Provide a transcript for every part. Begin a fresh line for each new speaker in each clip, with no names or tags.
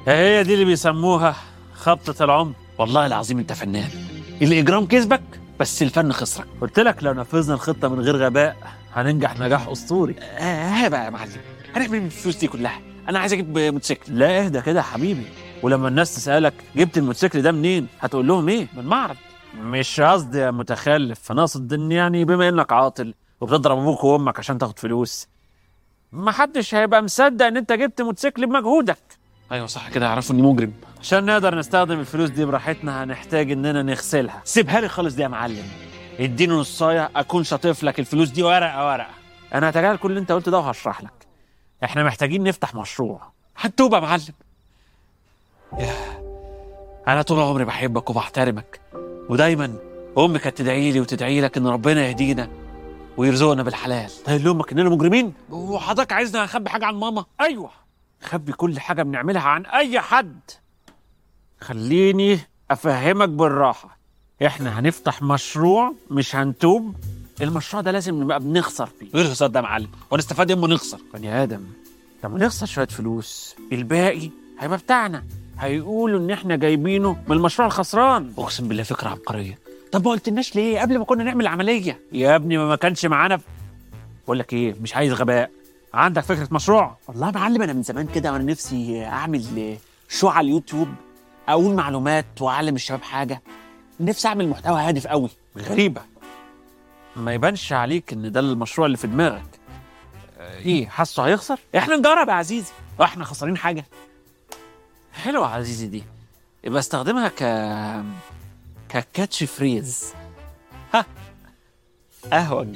هي دي اللي بيسموها خبطة العمر
والله العظيم انت فنان الاجرام كسبك بس الفن خسرك
قلت لك لو نفذنا الخطة من غير غباء هننجح نجاح أسطوري
آه ها بقى يا معلم هنعمل إيه من الفلوس دي كلها انا عايز اجيب موتوسيكل
لا اهدى كده يا حبيبي ولما الناس تسألك جبت الموتوسيكل ده منين هتقول لهم ايه
من معرض
مش قصدي يا متخلف انا اقصد ان يعني بما انك عاطل وبتضرب ابوك وامك عشان تاخد فلوس محدش هيبقى مصدق ان انت جبت موتوسيكل بمجهودك
ايوه صح كده يعرفوا اني مجرم
عشان نقدر نستخدم الفلوس دي براحتنا هنحتاج اننا نغسلها
سيبها لي خالص دي يا معلم اديني نصايه اكون شاطف لك الفلوس دي ورقه ورقه
انا هتجاهل كل اللي انت قلته ده وهشرح لك احنا محتاجين نفتح مشروع
هتوب يا معلم ياه. انا طول عمري بحبك وبحترمك ودايما امي كانت تدعي لي وتدعي لك ان ربنا يهدينا ويرزقنا بالحلال
تقول لامك اننا مجرمين
وحضرتك عايزني اخبي حاجه عن ماما
ايوه خبي كل حاجه بنعملها عن اي حد خليني افهمك بالراحه احنا هنفتح مشروع مش هنتوب المشروع ده لازم نبقى بنخسر فيه
ايه الخساره ده يا معلم ونستفاد اما نخسر
بني ادم لما نخسر شويه فلوس الباقي هيبقى بتاعنا هيقولوا ان احنا جايبينه من المشروع الخسران
اقسم بالله فكره عبقريه طب ما قلتلناش ليه قبل ما كنا نعمل العمليه
يا ابني ما ما كانش معانا في... بقول لك ايه مش عايز غباء عندك فكره مشروع
والله يا معلم انا من زمان كده وانا نفسي اعمل شو على اليوتيوب اقول معلومات واعلم الشباب حاجه نفسي اعمل محتوى هادف قوي
غريبه ما يبانش عليك ان ده المشروع اللي في دماغك آه، ايه حاسه هيخسر
احنا نجرب يا عزيزي واحنا خسرانين حاجه
حلوه يا عزيزي دي يبقى استخدمها ك ككاتش فريز ها اهوج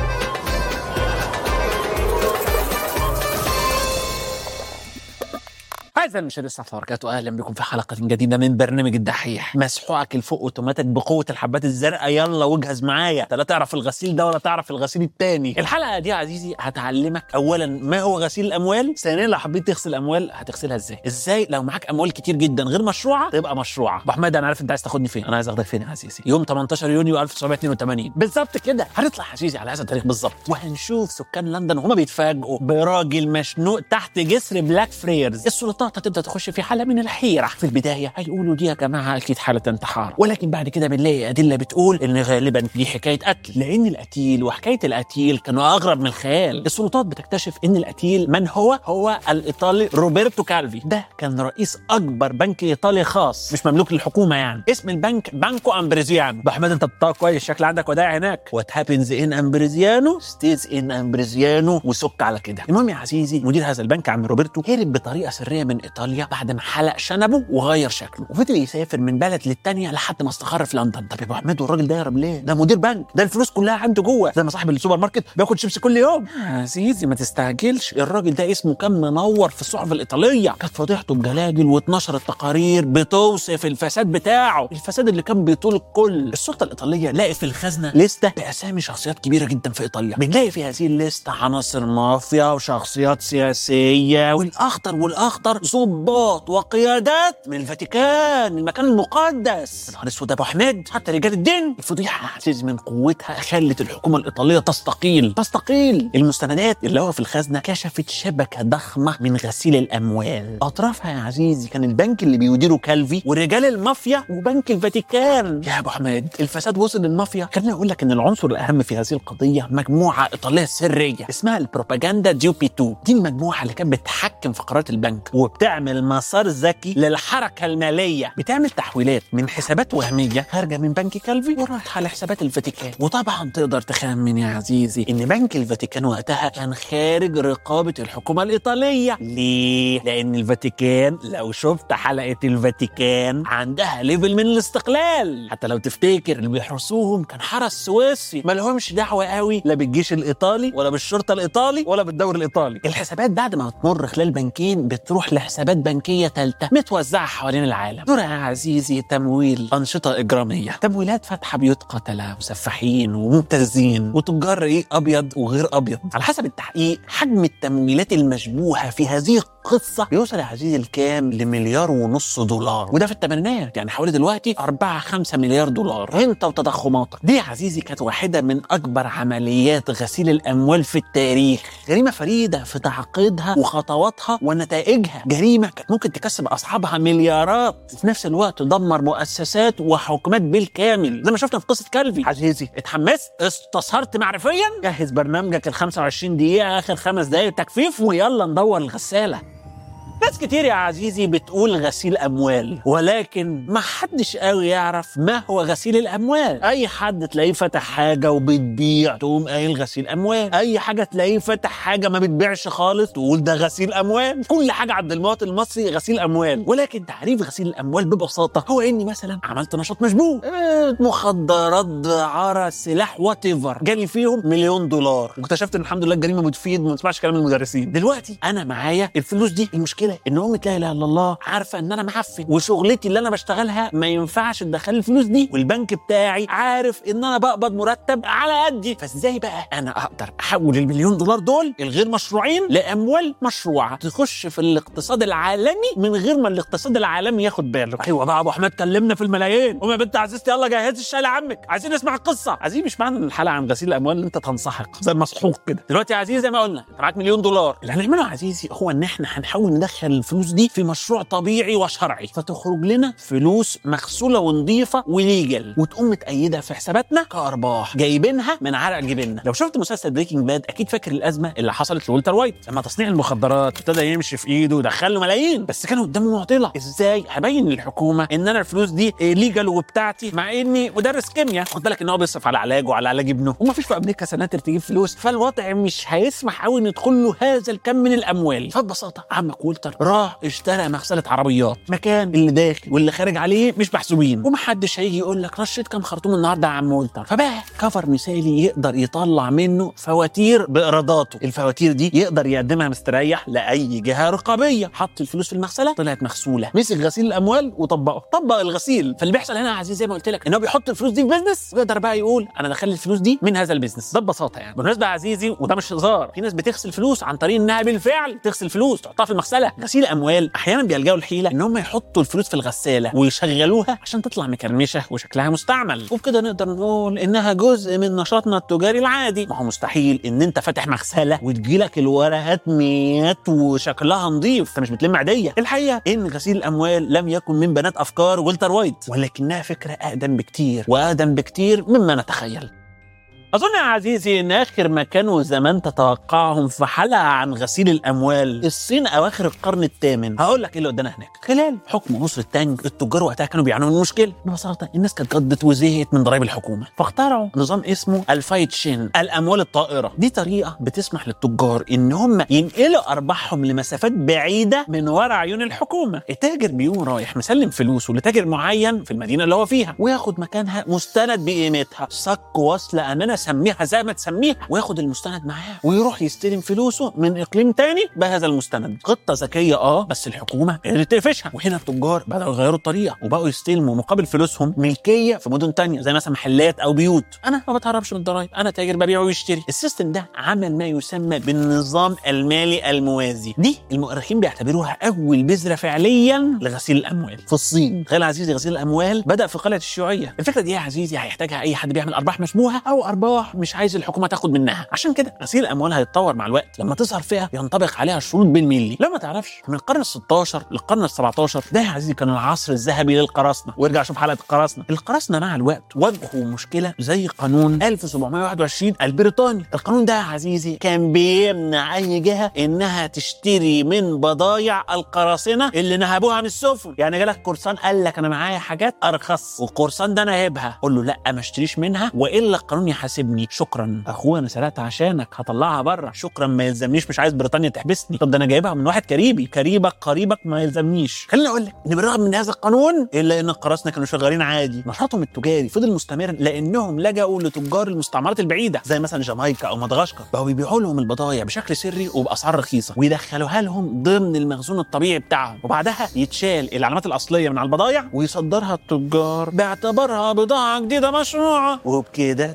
أعزائي المشاهدين السلام عليكم وبركاته أهلا بكم في حلقة جديدة من برنامج الدحيح مسحوقك الفوق أوتوماتيك بقوة الحبات الزرقاء يلا واجهز معايا لا تعرف الغسيل ده ولا تعرف الغسيل التاني الحلقة دي يا عزيزي هتعلمك أولا ما هو غسيل الأموال ثانيا لو حبيت تغسل أموال هتغسلها إزاي إزاي لو معاك أموال كتير جدا غير مشروعة تبقى مشروعة أبو حماد أنا عارف أنت عايز تاخدني فين أنا عايز أخدك فين يا عزيزي يوم 18 يونيو 1982 بالظبط كده هنطلع يا عزيزي على هذا التاريخ بالظبط وهنشوف سكان لندن وهما بيتفاجئوا براجل مشنوق تحت جسر بلاك فريرز السلطات هتبدا تخش في حاله من الحيره في البدايه هيقولوا دي يا جماعه اكيد حاله انتحار ولكن بعد كده بنلاقي ادله بتقول ان غالبا دي حكايه قتل لان القتيل وحكايه القتيل كانوا اغرب من الخيال السلطات بتكتشف ان القتيل من هو هو الايطالي روبرتو كالفي ده كان رئيس اكبر بنك ايطالي خاص مش مملوك للحكومه يعني اسم البنك بانكو امبريزيانو ابو حماد انت بتطلع كويس شكل عندك ودائع هناك وات هابنز ان امبريزيانو ستيز ان امبريزيانو وسك على كده المهم يا عزيزي مدير هذا البنك عم روبرتو هرب بطريقه سريه من ايطاليا بعد ما حلق شنبه وغير شكله وفضل يسافر من بلد للتانيه لحد ما استقر في لندن طب يا ابو حماد والراجل ده يهرب ليه ده مدير بنك ده الفلوس كلها عنده جوه زي ما صاحب السوبر ماركت بياكل شيبسي كل يوم يا عزيزي ما تستعجلش الراجل ده اسمه كان منور في الصحف الايطاليه كانت فضيحته بجلاجل واتنشرت تقارير بتوصف الفساد بتاعه الفساد اللي كان بيطول الكل السلطه الايطاليه لقت في الخزنه لسته باسامي شخصيات كبيره جدا في ايطاليا بنلاقي في هذه الليسته عناصر مافيا وشخصيات سياسيه والاخطر والاخطر ضباط وقيادات من الفاتيكان المكان المقدس نهار اسود يا ابو حميد حتى رجال الدين الفضيحه عزيز من قوتها خلت الحكومه الايطاليه تستقيل تستقيل المستندات اللي هو في الخزنه كشفت شبكه ضخمه من غسيل الاموال اطرافها يا عزيزي كان البنك اللي بيديره كالفي ورجال المافيا وبنك الفاتيكان يا ابو حميد الفساد وصل للمافيا خليني اقول لك ان العنصر الاهم في هذه القضيه مجموعه ايطاليه سريه اسمها البروباجندا ديو بي 2 دي المجموعه اللي كانت بتحكم في قرارات البنك وبتعمل مسار ذكي للحركه الماليه بتعمل تحويلات من حسابات وهميه خارجه من بنك كالفي ورايحه لحسابات الفاتيكان وطبعا تقدر تخمن يا عزيزي ان بنك الفاتيكان وقتها كان خارج رقابه الحكومه الايطاليه ليه لان الفاتيكان لو شفت حلقه الفاتيكان عندها ليفل من الاستقلال حتى لو تفتكر اللي بيحرسوهم كان حرس سويسري ما لهمش دعوه قوي لا بالجيش الايطالي ولا بالشرطه الايطالي ولا بالدوري الايطالي الحسابات بعد ما بتمر خلال بنكين بتروح لحسابات بنكيه ثالثه متوزعه حوالين العالم دول يا عزيزي تمويل انشطه اجراميه تمويلات فاتحه بيوت قتله مسفحين ومبتزين وتجار ايه ابيض وغير ابيض على حسب التحقيق حجم التمويلات المشبوهه في هذه القصه بيوصل يا عزيزي الكام لمليار ونص دولار وده في الثمانينات يعني حوالي دلوقتي 4 5 مليار دولار انت وتضخماتك دي يا عزيزي كانت واحده من اكبر عمليات غسيل الاموال في التاريخ جريمه فريده في تعقيدها وخطواتها ونتائجها جريمه كانت ممكن تكسب اصحابها مليارات وفي نفس الوقت تدمر مؤسسات وحكومات بالكامل زي ما شفنا في قصه كالفي عزيزي اتحمست استظهرت معرفيا جهز برنامجك ال 25 دقيقه اخر خمس دقائق تكفيف ويلا ندور الغساله ناس كتير يا عزيزي بتقول غسيل اموال ولكن ما حدش قوي يعرف ما هو غسيل الاموال اي حد تلاقيه فتح حاجه وبتبيع تقوم قايل غسيل اموال اي حاجه تلاقيه فتح حاجه ما بتبيعش خالص تقول ده غسيل اموال كل حاجه عند المواطن المصري غسيل اموال ولكن تعريف غسيل الاموال ببساطه هو اني مثلا عملت نشاط مشبوه آه، مخدرات دعاره سلاح وات ايفر جالي فيهم مليون دولار واكتشفت ان الحمد لله الجريمه بتفيد وما تسمعش كلام المدرسين دلوقتي انا معايا الفلوس دي المشكله ان امي لا اله الا الله عارفه ان انا معفن وشغلتي اللي انا بشتغلها ما ينفعش تدخل الفلوس دي والبنك بتاعي عارف ان انا بقبض مرتب على قدي فازاي بقى انا اقدر احول المليون دولار دول الغير مشروعين لاموال مشروعه تخش في الاقتصاد العالمي من غير ما الاقتصاد العالمي ياخد باله ايوه بقى ابو احمد كلمنا في الملايين قوم يا بنت عزيزتي يلا جهزي الشاي لعمك عايزين نسمع القصه عزيزي مش معنى ان الحلقه عن غسيل الاموال ان انت تنسحق زي المسحوق كده دلوقتي يا عزيزي زي ما قلنا انت معاك مليون دولار اللي هنعمله يا عزيزي هو ان احنا هنحاول ندخل الفلوس دي في مشروع طبيعي وشرعي فتخرج لنا فلوس مغسوله ونظيفه وليجل وتقوم متأيدة في حساباتنا كارباح جايبينها من عرق جبيننا لو شفت مسلسل بريكنج باد اكيد فاكر الازمه اللي حصلت لولتر وايت لما تصنيع المخدرات ابتدى يمشي في ايده ودخل له ملايين بس كان قدامه معضله ازاي هبين للحكومه ان انا الفلوس دي ليجل وبتاعتي مع اني مدرس كيمياء خد بالك ان هو بيصرف على علاجه وعلى علاج ابنه وما فيش في امريكا سناتر تجيب فلوس فالوضع مش هيسمح قوي ان يدخل له هذا الكم من الاموال فببساطه عمك وولتر راح اشترى مغسله عربيات مكان اللي داخل واللي خارج عليه مش محسوبين ومحدش هيجي يقول لك رشيت كام خرطوم النهارده يا عم وولتر فبقى كفر مثالي يقدر يطلع منه فواتير بايراداته الفواتير دي يقدر يقدمها مستريح لاي جهه رقابيه حط الفلوس في المغسله طلعت مغسوله مسك غسيل الاموال وطبقه طبق الغسيل فاللي بيحصل هنا يا عزيزي زي ما قلت لك ان هو بيحط الفلوس دي في بيزنس ويقدر بقى يقول انا دخل الفلوس دي من هذا البيزنس ده ببساطه يعني بالمناسبه يا عزيزي وده مش هزار في ناس بتغسل فلوس عن طريق انها بالفعل تغسل فلوس تحطها في المغسله غسيل اموال احيانا بيلجأوا الحيله ان هم يحطوا الفلوس في الغساله ويشغلوها عشان تطلع مكرمشه وشكلها مستعمل وبكده نقدر نقول انها جزء من نشاطنا التجاري العادي ما هو مستحيل ان انت فاتح مغسله وتجيلك الورقات ميات وشكلها نظيف انت مش بتلم عاديه الحقيقه ان غسيل الاموال لم يكن من بنات افكار والتر وايت ولكنها فكره اقدم بكتير واقدم بكتير مما نتخيل أظن يا عزيزي إن آخر مكان وزمان تتوقعهم في حلقة عن غسيل الأموال الصين أواخر القرن الثامن هقول لك إيه اللي قدامنا هناك خلال حكم مصر التانج التجار وقتها كانوا بيعانوا من مشكلة ببساطة الناس كانت قضت وزهقت من ضرائب الحكومة فاخترعوا نظام اسمه الفايت شين الأموال الطائرة دي طريقة بتسمح للتجار إن هم ينقلوا أرباحهم لمسافات بعيدة من ورا عيون الحكومة التاجر بيقوم رايح مسلم فلوسه لتاجر معين في المدينة اللي هو فيها وياخد مكانها مستند بقيمتها صك وصل أمانة سميها زي ما تسميها وياخد المستند معاه ويروح يستلم فلوسه من اقليم تاني بهذا المستند خطه ذكيه اه بس الحكومه قدرت تقفشها وهنا التجار بداوا يغيروا الطريقه وبقوا يستلموا مقابل فلوسهم ملكيه في مدن تانية زي مثلا محلات او بيوت انا ما بتهربش من الضرايب انا تاجر ببيع ويشتري السيستم ده عمل ما يسمى بالنظام المالي الموازي دي المؤرخين بيعتبروها اول بذره فعليا لغسيل الاموال في الصين تخيل يا عزيزي غسيل الاموال بدا في قلعه الشيوعيه الفكره دي يا عزيزي هيحتاجها اي حد بيعمل ارباح مشبوهه او ارباح مش عايز الحكومه تاخد منها عشان كده غسيل الاموال هيتطور مع الوقت لما تظهر فئه ينطبق عليها الشروط بالملي لو ما تعرفش من القرن ال16 للقرن ال17 ده يا عزيزي كان العصر الذهبي للقراصنه وارجع شوف حلقه القراصنه القراصنه مع الوقت واجهوا مشكله زي قانون 1721 البريطاني القانون ده يا عزيزي كان بيمنع اي جهه انها تشتري من بضايع القراصنه اللي نهبوها من السفن يعني جالك قرصان قال لك انا معايا حاجات ارخص والقرصان ده ناهبها قول له لا ما اشتريش منها والا القانون يحاسبني شكرا اخويا انا سرقت عشانك هطلعها بره شكرا ما يلزمنيش مش عايز بريطانيا تحبسني طب ده انا جايبها من واحد كريبي كريبك قريبك ما يلزمنيش خليني اقول لك ان بالرغم من هذا القانون الا ان القراصنه كانوا شغالين عادي نشاطهم التجاري فضل مستمر لانهم لجأوا لتجار المستعمرات البعيده زي مثلا جامايكا او مدغشقر بقوا بيبيعوا لهم البضايع بشكل سري وباسعار رخيصه ويدخلوها لهم ضمن المخزون الطبيعي بتاعهم وبعدها يتشال العلامات الاصليه من على البضايع ويصدرها التجار باعتبارها بضاعه جديده مشروعه وبكده تكون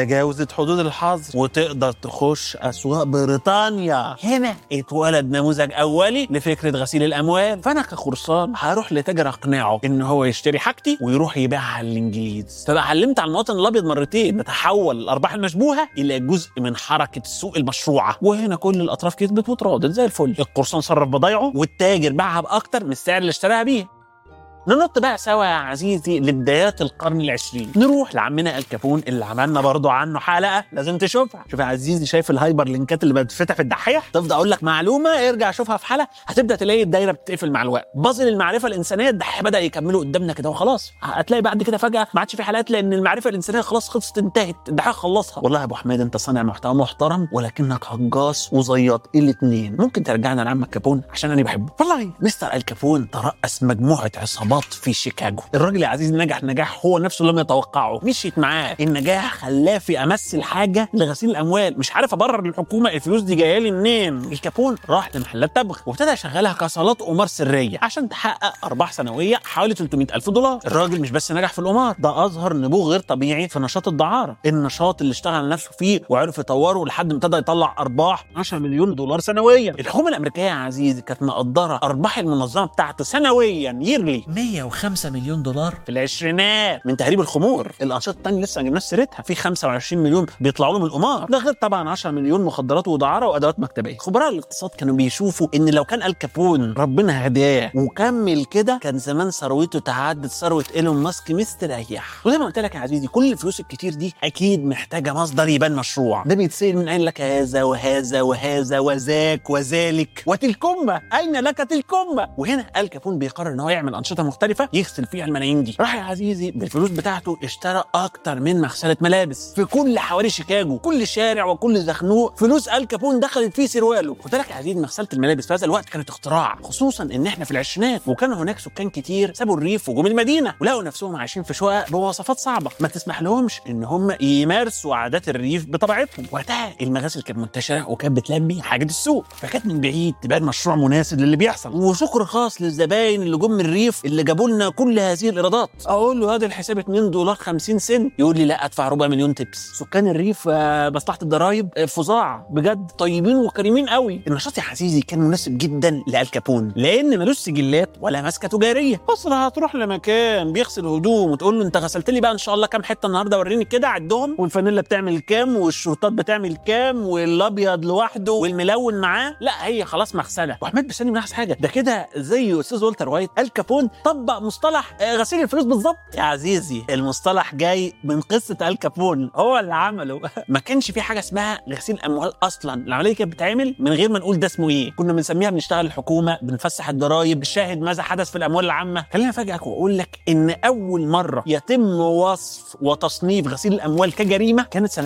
تجاوزت حدود الحظر وتقدر تخش اسواق بريطانيا هنا اتولد نموذج اولي لفكره غسيل الاموال فانا كقرصان هروح لتاجر اقنعه ان هو يشتري حاجتي ويروح يبيعها للانجليز فبقى علمت على المواطن الابيض مرتين تتحول الارباح المشبوهه الى جزء من حركه السوق المشروعه وهنا كل الاطراف كسبت وتراضت زي الفل القرصان صرف بضايعه والتاجر باعها باكتر من السعر اللي اشتراها بيه ننط بقى سوا يا عزيزي لبدايات القرن العشرين نروح لعمنا الكابون اللي عملنا برضو عنه حلقه لازم تشوفها شوف يا عزيزي شايف الهايبر لينكات اللي بتفتح في الدحيح تفضل اقول لك معلومه ارجع شوفها في حلقه هتبدا تلاقي الدايره بتقفل مع الوقت بازل المعرفه الانسانيه الدحيح بدا يكمله قدامنا كده وخلاص هتلاقي بعد كده فجاه ما عادش في حلقات لان المعرفه الانسانيه خلاص خلصت انتهت الدحيح خلصها والله يا ابو حميد انت صانع محتوى محترم ولكنك هجاص وزياط الاثنين ممكن ترجعنا لعمك كابون عشان انا بحبه والله مستر الكابون ترأس مجموعه عصابات في شيكاغو الراجل يا عزيزي نجح نجاح هو نفسه لم يتوقعه مشيت معاه النجاح خلاه في امثل حاجه لغسيل الاموال مش عارف ابرر للحكومه الفلوس دي جايه لي منين الكابون راح لمحلات تبغ وابتدى يشغلها كصالات قمار سريه عشان تحقق ارباح سنويه حوالي 300 الف دولار الراجل مش بس نجح في القمار ده اظهر نبوغ غير طبيعي في نشاط الدعاره النشاط اللي اشتغل على نفسه فيه وعرف يطوره لحد ما ابتدى يطلع ارباح 10 مليون دولار سنويا الحكومه الامريكيه يا عزيزي كانت مقدره ارباح المنظمه بتاعته سنويا يرلي 105 مليون دولار في العشرينات من تهريب الخمور الانشطه الثانيه لسه ما جبناش سيرتها في 25 مليون بيطلعوا له من القمار ده غير طبعا 10 مليون مخدرات ودعاره وادوات مكتبيه خبراء الاقتصاد كانوا بيشوفوا ان لو كان الكابون ربنا هداه وكمل كده كان زمان ثروته تعدت ثروه ايلون ماسك مستريح وزي ما قلت لك يا عزيزي كل الفلوس الكتير دي اكيد محتاجه مصدر يبان مشروع ده بيتسال من اين لك هذا وهذا وهذا وذاك وذلك وتلكمه اين لك تلكمه وهنا الكابون بيقرر ان هو يعمل انشطه مختلفه يغسل فيها الملايين دي راح يا عزيزي بالفلوس بتاعته اشترى اكتر من مغسله ملابس في كل حواري شيكاغو كل شارع وكل زخنوق فلوس الكابون دخلت في سرواله خد بالك يا عزيزي مغسله الملابس في هذا الوقت كانت اختراع خصوصا ان احنا في العشرينات وكان هناك سكان كتير سابوا الريف وجم المدينه ولقوا نفسهم عايشين في شقق بمواصفات صعبه ما تسمح لهمش ان هم يمارسوا عادات الريف بطبيعتهم وقتها المغاسل كانت منتشره وكانت بتلبي حاجه السوق فكانت من بعيد تبان مشروع مناسب للي بيحصل وشكر خاص للزباين اللي جم من الريف اللي جابوا لنا كل هذه الايرادات اقول له هذا الحساب 2 دولار 50 سنت يقول لي لا ادفع ربع مليون تبس سكان الريف آه، مصلحه الضرايب آه، فظاع بجد طيبين وكريمين قوي النشاط يا عزيزي كان مناسب جدا لالكابون لان ملوش سجلات ولا ماسكه تجاريه اصل هتروح لمكان بيغسل هدوم وتقول له انت غسلت لي بقى ان شاء الله كام حته النهارده وريني كده عدهم والفانيلا بتعمل كام والشورتات بتعمل كام والابيض لوحده والملون معاه لا هي خلاص مغسله واحمد بساني ملاحظ حاجه ده كده زي استاذ والتر وايت الكابون طبق مصطلح آه، غسيل الفلوس بالظبط يا عزيزي المصطلح جاي من قصه الكابون هو اللي عمله ما كانش في حاجه اسمها غسيل اموال اصلا العمليه كانت بتتعمل من غير ما نقول ده اسمه ايه كنا بنسميها بنشتغل الحكومه بنفسح الضرايب بنشاهد ماذا حدث في الاموال العامه خليني افاجئك واقول لك ان اول مره يتم وصف وتصنيف غسيل الاموال كجريمه كانت سنه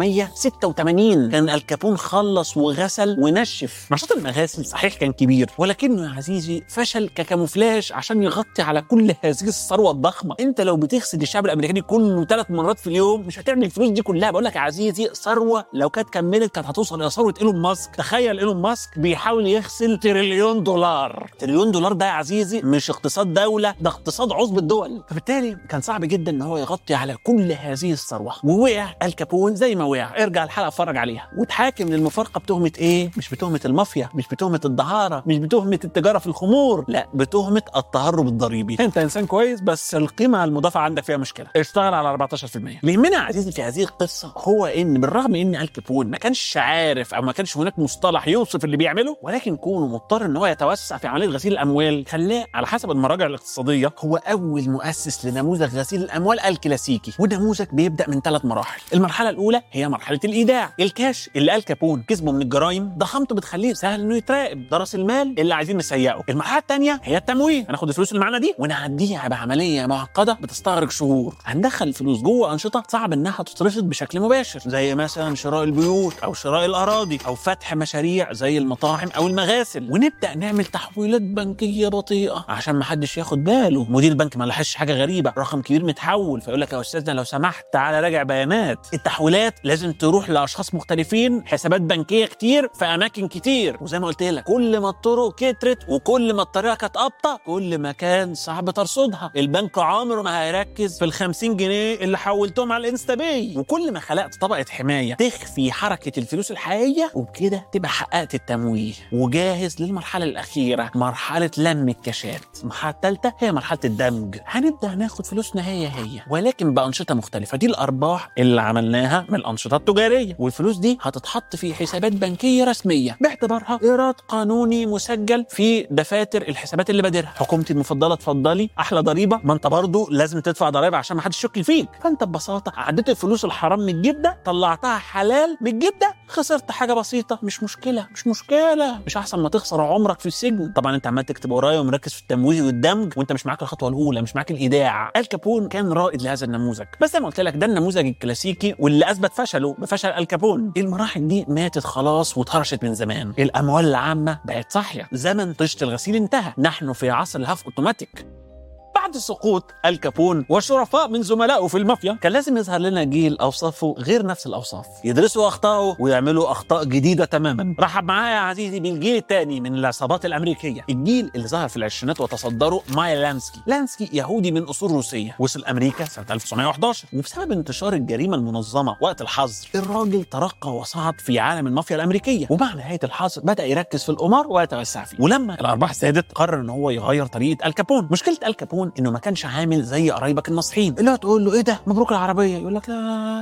1986 كان الكابون خلص وغسل ونشف نشاط المغاسل صحيح كان كبير ولكنه يا عزيزي فشل ككاموفلاج عشان يغطي على كل هذه الثروه الضخمه انت لو بتغسل الشعب الامريكي كله ثلاث مرات في اليوم مش هتعمل الفلوس دي كلها بقول لك يا عزيزي ثروه لو كانت كملت كانت هتوصل الى ثروه ايلون ماسك تخيل ايلون ماسك بيحاول يغسل تريليون دولار تريليون دولار ده يا عزيزي مش اقتصاد دوله ده اقتصاد عصبة الدول فبالتالي كان صعب جدا ان هو يغطي على كل هذه الثروه ووقع الكابون زي ما وقع ارجع الحلقه اتفرج عليها وتحاكم للمفارقه بتهمه ايه مش بتهمه المافيا مش بتهمه الدعاره مش بتهمه التجاره في الخمور لا بتهمه التهرب الضريبي انت انسان كويس بس القيمه المضافه عندك فيها مشكله اشتغل على 14% اللي يهمنا يا عزيزي في هذه القصه هو ان بالرغم ان الكابون ما كانش عارف او ما كانش هناك مصطلح يوصف اللي بيعمله ولكن كونه مضطر ان هو يتوسع في عمليه غسيل الاموال خلاه على حسب المراجع الاقتصاديه هو اول مؤسس لنموذج غسيل الاموال الكلاسيكي ونموذج بيبدا من ثلاث مراحل المرحله الاولى هي مرحله الايداع الكاش اللي قال كابون كسبه من الجرائم ضخامته بتخليه سهل انه يتراقب ده راس المال اللي عايزين نسيقه المرحله الثانيه هي التمويل هناخد الفلوس اللي معانا دي ونعديها بعمليه معقده بتستغرق شهور هندخل الفلوس جوه انشطه صعب انها تترصد بشكل مباشر زي مثلا شراء البيوت او شراء الاراضي او فتح مشاريع زي المطاعم او المغاسل ونبدا نعمل تحويلات بنكيه بطيئه عشان ما حدش ياخد باله مدير البنك ما لاحظش حاجه غريبه رقم كبير متحول فيقول لك يا استاذنا لو سمحت تعالى راجع بيانات التحويلات لازم تروح لاشخاص مختلفين حسابات بنكيه كتير في اماكن كتير وزي ما قلت لك كل ما الطرق كترت وكل ما الطريقه كانت ابطا كل ما كان كان صعب ترصدها البنك عمره ما هيركز في ال 50 جنيه اللي حولتهم على الانستا باي وكل ما خلقت طبقه حمايه تخفي حركه الفلوس الحقيقيه وبكده تبقى حققت التمويه وجاهز للمرحله الاخيره مرحله لم الكاشات المرحله الثالثه هي مرحله الدمج هنبدا ناخد فلوسنا هي هي ولكن بانشطه مختلفه دي الارباح اللي عملناها من الانشطه التجاريه والفلوس دي هتتحط في حسابات بنكيه رسميه باعتبارها ايراد قانوني مسجل في دفاتر الحسابات اللي بادرها حكومتي المفضله اتفضلي احلى ضريبه ما انت برضه لازم تدفع ضريبه عشان ما حدش يشك فيك فانت ببساطه عديت الفلوس الحرام من الجيب ده طلعتها حلال من الجيب ده خسرت حاجه بسيطه مش مشكله مش مشكله مش احسن ما تخسر عمرك في السجن طبعا انت عمال تكتب ورايا ومركز في التمويه والدمج وانت مش معاك الخطوه الاولى مش معاك الايداع الكابون كان رائد لهذا النموذج بس زي ما قلت لك ده النموذج الكلاسيكي واللي اثبت فشله بفشل الكابون المراحل دي ماتت خلاص واتهرشت من زمان الاموال العامه بقت صاحيه زمن طشت الغسيل انتهى نحن في عصر الهاف اوتوماتيك بعد سقوط الكابون وشرفاء من زملائه في المافيا كان لازم يظهر لنا جيل اوصافه غير نفس الاوصاف يدرسوا اخطائه ويعملوا اخطاء جديده تماما رحب معايا يا عزيزي بالجيل الثاني من العصابات الامريكيه الجيل اللي ظهر في العشرينات وتصدره مايا لانسكي لانسكي يهودي من اصول روسيه وصل امريكا سنه 1911 وبسبب انتشار الجريمه المنظمه وقت الحظر الراجل ترقى وصعد في عالم المافيا الامريكيه ومع نهايه الحظر بدا يركز في القمار ويتوسع فيه ولما الارباح زادت قرر ان هو يغير طريقه الكابون مشكله الكابون انه ما كانش عامل زي قرايبك الناصحين اللي هتقول له ايه ده مبروك العربيه يقول لك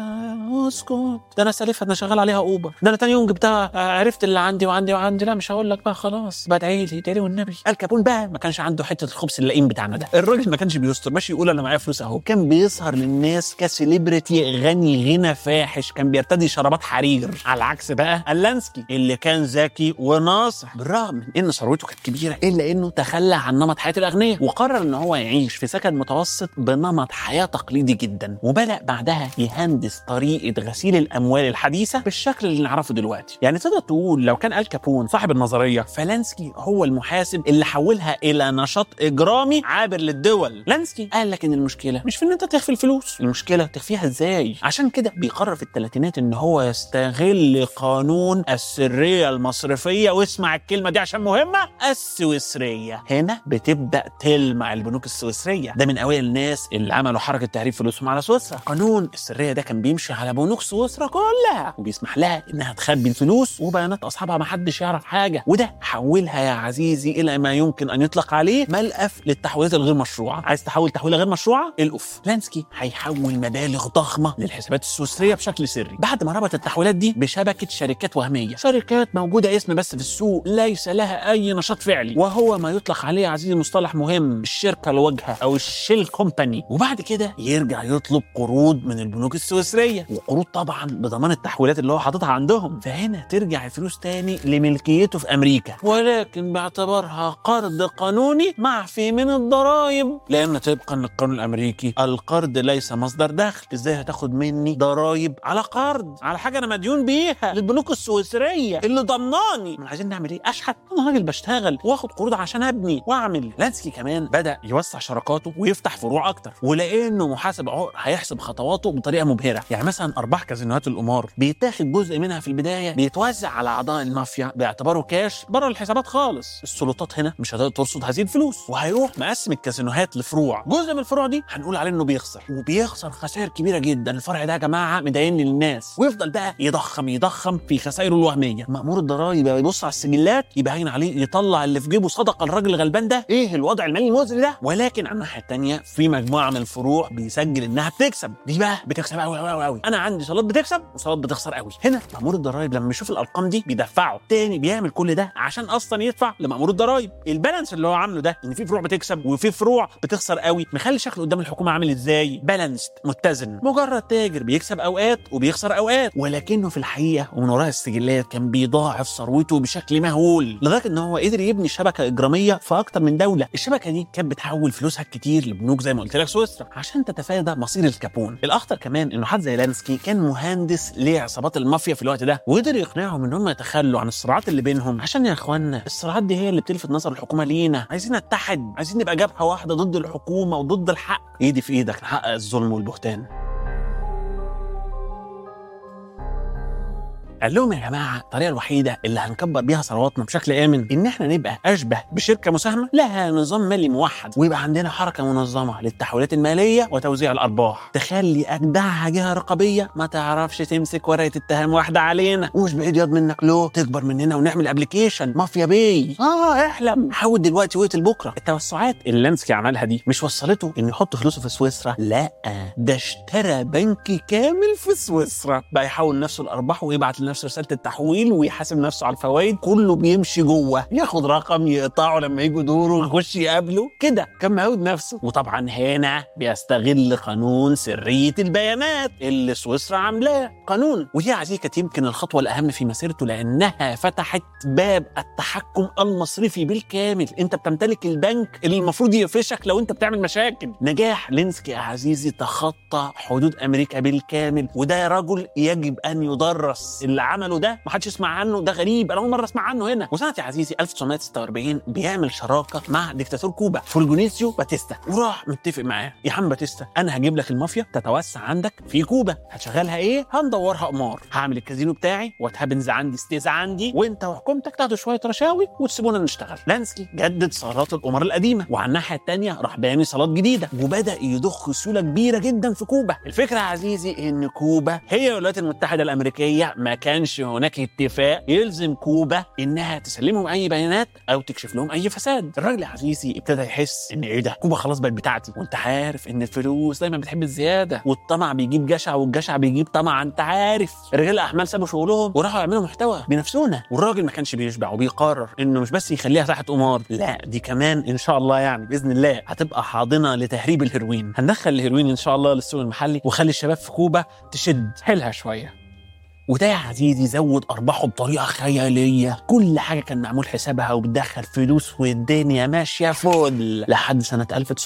لا اسكت ده انا سالفها انا شغال عليها اوبر ده انا تاني يوم جبتها آه، عرفت اللي عندي وعندي وعندي لا مش هقول لك بقى خلاص بدعي لي ادعي لي والنبي الكابون بقى ما كانش عنده حته الخبز اللئيم بتاعنا ده الراجل ما كانش بيستر ماشي يقول انا معايا فلوس اهو كان بيظهر للناس كسليبرتي غني غنى فاحش كان بيرتدي شرابات حرير على عكس بقى اللانسكي اللي كان ذكي وناصح بالرغم من ان ثروته كانت كبيره الا انه تخلى عن نمط حياه الاغنياء وقرر ان هو يعيش في سكن متوسط بنمط حياه تقليدي جدا وبدا بعدها يهندس طريقه غسيل الاموال الحديثه بالشكل اللي نعرفه دلوقتي يعني تقدر تقول لو كان الكابون صاحب النظريه فلانسكي هو المحاسب اللي حولها الى نشاط اجرامي عابر للدول لانسكي قال لك ان المشكله مش في ان انت تخفي الفلوس المشكله تخفيها ازاي عشان كده بيقرر في الثلاثينات ان هو يستغل قانون السريه المصرفيه واسمع الكلمه دي عشان مهمه السويسريه هنا بتبدا تلمع البنوك السويسريه ده من اوائل الناس اللي عملوا حركه تهريب فلوسهم على سويسرا قانون السريه ده كان بيمشي على بنوك سويسرا كلها وبيسمح لها انها تخبي الفلوس وبيانات اصحابها ما حدش يعرف حاجه وده حولها يا عزيزي الى ما يمكن ان يطلق عليه ملقف للتحويلات الغير مشروعه عايز تحول تحويله غير مشروعه القف لانسكي هيحول مبالغ ضخمه للحسابات السويسريه بشكل سري بعد ما ربط التحويلات دي بشبكه شركات وهميه شركات موجوده اسم بس في السوق ليس لها اي نشاط فعلي وهو ما يطلق عليه يا عزيزي مصطلح مهم الشركه الواجهه او الشيل كومباني وبعد كده يرجع يطلب قروض من البنوك السويسريه وقروض طبعا بضمان التحويلات اللي هو حاططها عندهم فهنا ترجع الفلوس تاني لملكيته في امريكا ولكن باعتبارها قرض قانوني معفي من الضرائب لان طبقا للقانون الامريكي القرض ليس مصدر دخل ازاي هتاخد مني ضرائب على قرض على حاجه انا مديون بيها للبنوك السويسريه اللي ضمناني ما عايزين نعمل ايه اشحت انا راجل بشتغل واخد قروض عشان ابني واعمل لانسكي كمان بدا يوسع شراكاته ويفتح فروع اكتر ولانه محاسب عقر هيحسب خطواته بطريقه مبهره يعني مثلا ارباح كازينوهات القمار بيتاخد جزء منها في البدايه بيتوزع على اعضاء المافيا باعتباره كاش بره الحسابات خالص السلطات هنا مش هتقدر ترصد هذه الفلوس وهيروح مقسم الكازينوهات لفروع جزء من الفروع دي هنقول عليه انه بيخسر وبيخسر خسائر كبيره جدا الفرع ده يا جماعه مضايقني للناس ويفضل بقى يضخم يضخم في خسائره الوهميه مامور الضرايب يبقى يبص على السجلات يبقى هين عليه يطلع اللي في جيبه صدقه الراجل الغلبان ده ايه الوضع المالي المزري ده ولكن على الناحيه الثانيه في مجموعه من الفروع بيسجل انها بتكسب دي بقى بتكسب قوي قوي قوي انا عندي صالات بتكسب وصالات بتخسر قوي هنا مامور الضرايب لما يشوف الارقام دي بيدفعه تاني بيعمل كل ده عشان اصلا يدفع لمامور الضرايب البالانس اللي هو عامله ده ان في فروع بتكسب وفي فروع بتخسر قوي مخلي شكله قدام الحكومه عامل ازاي بالانسد متزن مجرد تاجر بيكسب اوقات وبيخسر اوقات ولكنه في الحقيقه ومن وراء السجلات كان بيضاعف ثروته بشكل مهول لدرجه ان هو قدر يبني شبكه اجراميه في اكتر من دوله الشبكه دي كانت بتحول فلوسها كتير لبنوك زي ما قلت لك سويسرا عشان تتفادى مصير الكابون الاخطر كمان انه حد زي لانسكي كان مهندس لعصابات المافيا في الوقت ده وقدر يقنعهم ان هم يتخلوا عن الصراعات اللي بينهم عشان يا اخوانا الصراعات دي هي اللي بتلفت نظر الحكومه لينا عايزين نتحد عايزين نبقى جبهه واحده ضد الحكومه وضد الحق ايدي في ايدك نحقق الظلم والبهتان قال لهم يا جماعه الطريقه الوحيده اللي هنكبر بيها ثرواتنا بشكل امن ان احنا نبقى اشبه بشركه مساهمه لها نظام مالي موحد ويبقى عندنا حركه منظمه للتحويلات الماليه وتوزيع الارباح تخلي اجدعها جهه رقابيه ما تعرفش تمسك ورقه اتهام واحده علينا ومش بعيد ياض منك له تكبر مننا ونعمل ابلكيشن مافيا بي اه احلم حاول دلوقتي وقت لبكره التوسعات اللي لانسكي عملها دي مش وصلته انه يحط فلوسه في سويسرا لا ده اشترى بنك كامل في سويسرا بقى يحول نفسه الارباح ويبعت لنفسه رساله التحويل ويحاسب نفسه على الفوائد كله بيمشي جوه ياخد رقم يقطعه لما يجوا دوره يخش يقابله كده كان معود نفسه وطبعا هنا بيستغل قانون سريه البيانات اللي سويسرا عاملاه قانون ودي يا عزيزي كانت يمكن الخطوه الاهم في مسيرته لانها فتحت باب التحكم المصرفي بالكامل انت بتمتلك البنك اللي المفروض يقفشك لو انت بتعمل مشاكل نجاح لينسكي يا عزيزي تخطى حدود امريكا بالكامل وده رجل يجب ان يدرس اللي عمله ده ما حدش يسمع عنه ده غريب انا اول مره اسمع عنه هنا وسنه يا عزيزي 1946 بيعمل شراكه مع ديكتاتور كوبا فولجونيسيو باتيستا وراح متفق معاه يا عم باتيستا انا هجيب لك المافيا تتوسع عندك في كوبا هتشغلها ايه هندورها قمار هعمل الكازينو بتاعي واتهابنز عندي ستيز عندي وانت وحكومتك تاخدوا شويه رشاوي وتسيبونا نشتغل لانسكي جدد صالات القمار القديمه وعلى الناحيه الثانيه راح باني صالات جديده وبدا يضخ سيوله كبيره جدا في كوبا الفكره يا عزيزي ان كوبا هي الولايات المتحده الامريكيه ما كانش هناك اتفاق يلزم كوبا انها تسلمهم اي بيانات او تكشف لهم اي فساد الراجل يا عزيزي ابتدى يحس ان ايه ده كوبا خلاص بقت بتاعتي وانت عارف ان الفلوس دايما بتحب الزياده والطمع بيجيب جشع والجشع بيجيب طمع انت عارف رجال الاعمال سابوا شغلهم وراحوا يعملوا محتوى بنفسنا والراجل ما كانش بيشبع وبيقرر انه مش بس يخليها ساحه قمار لا دي كمان ان شاء الله يعني باذن الله هتبقى حاضنه لتهريب الهيروين هندخل الهيروين ان شاء الله للسوق المحلي وخلي الشباب في كوبا تشد حيلها شويه وده يا عزيزي زود ارباحه بطريقه خياليه كل حاجه كان معمول حسابها وبتدخل فلوس والدنيا ماشيه فل لحد سنه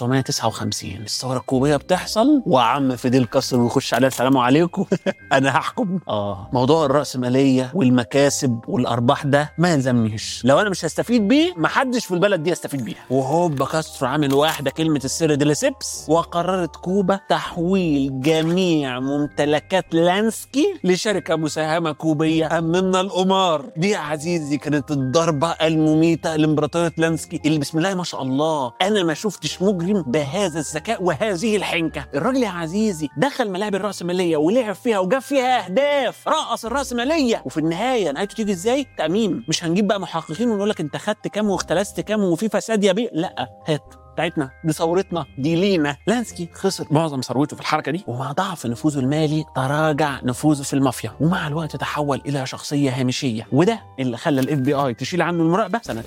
1959 الثوره الكوبيه بتحصل وعم فيديل كاسترو ويخش عليها السلام عليكم انا هحكم اه موضوع الراسماليه والمكاسب والارباح ده ما يلزمنيش لو انا مش هستفيد بيه محدش في البلد دي يستفيد بيها وهوب كاسترو عامل واحده كلمه السر دي لسيبس وقررت كوبا تحويل جميع ممتلكات لانسكي لشركه مساهمه كوبيه اممنا القمار دي يا عزيزي كانت الضربه المميته لامبراطوريه لانسكي اللي بسم الله ما شاء الله انا ما شفتش مجرم بهذا الذكاء وهذه الحنكه الراجل يا عزيزي دخل ملاعب الراسماليه ولعب فيها وجاب فيها اهداف رقص الراسماليه وفي النهايه نهايته تيجي ازاي تاميم مش هنجيب بقى محققين ونقول لك انت خدت كام واختلست كام وفي فساد يا بيه لا هات بتاعتنا دي ثورتنا دي لينا لانسكي خسر معظم ثروته في الحركه دي ومع ضعف نفوذه المالي تراجع نفوذه في المافيا ومع الوقت تحول الى شخصيه هامشيه وده اللي خلى الاف بي اي تشيل عنه المراقبه سنه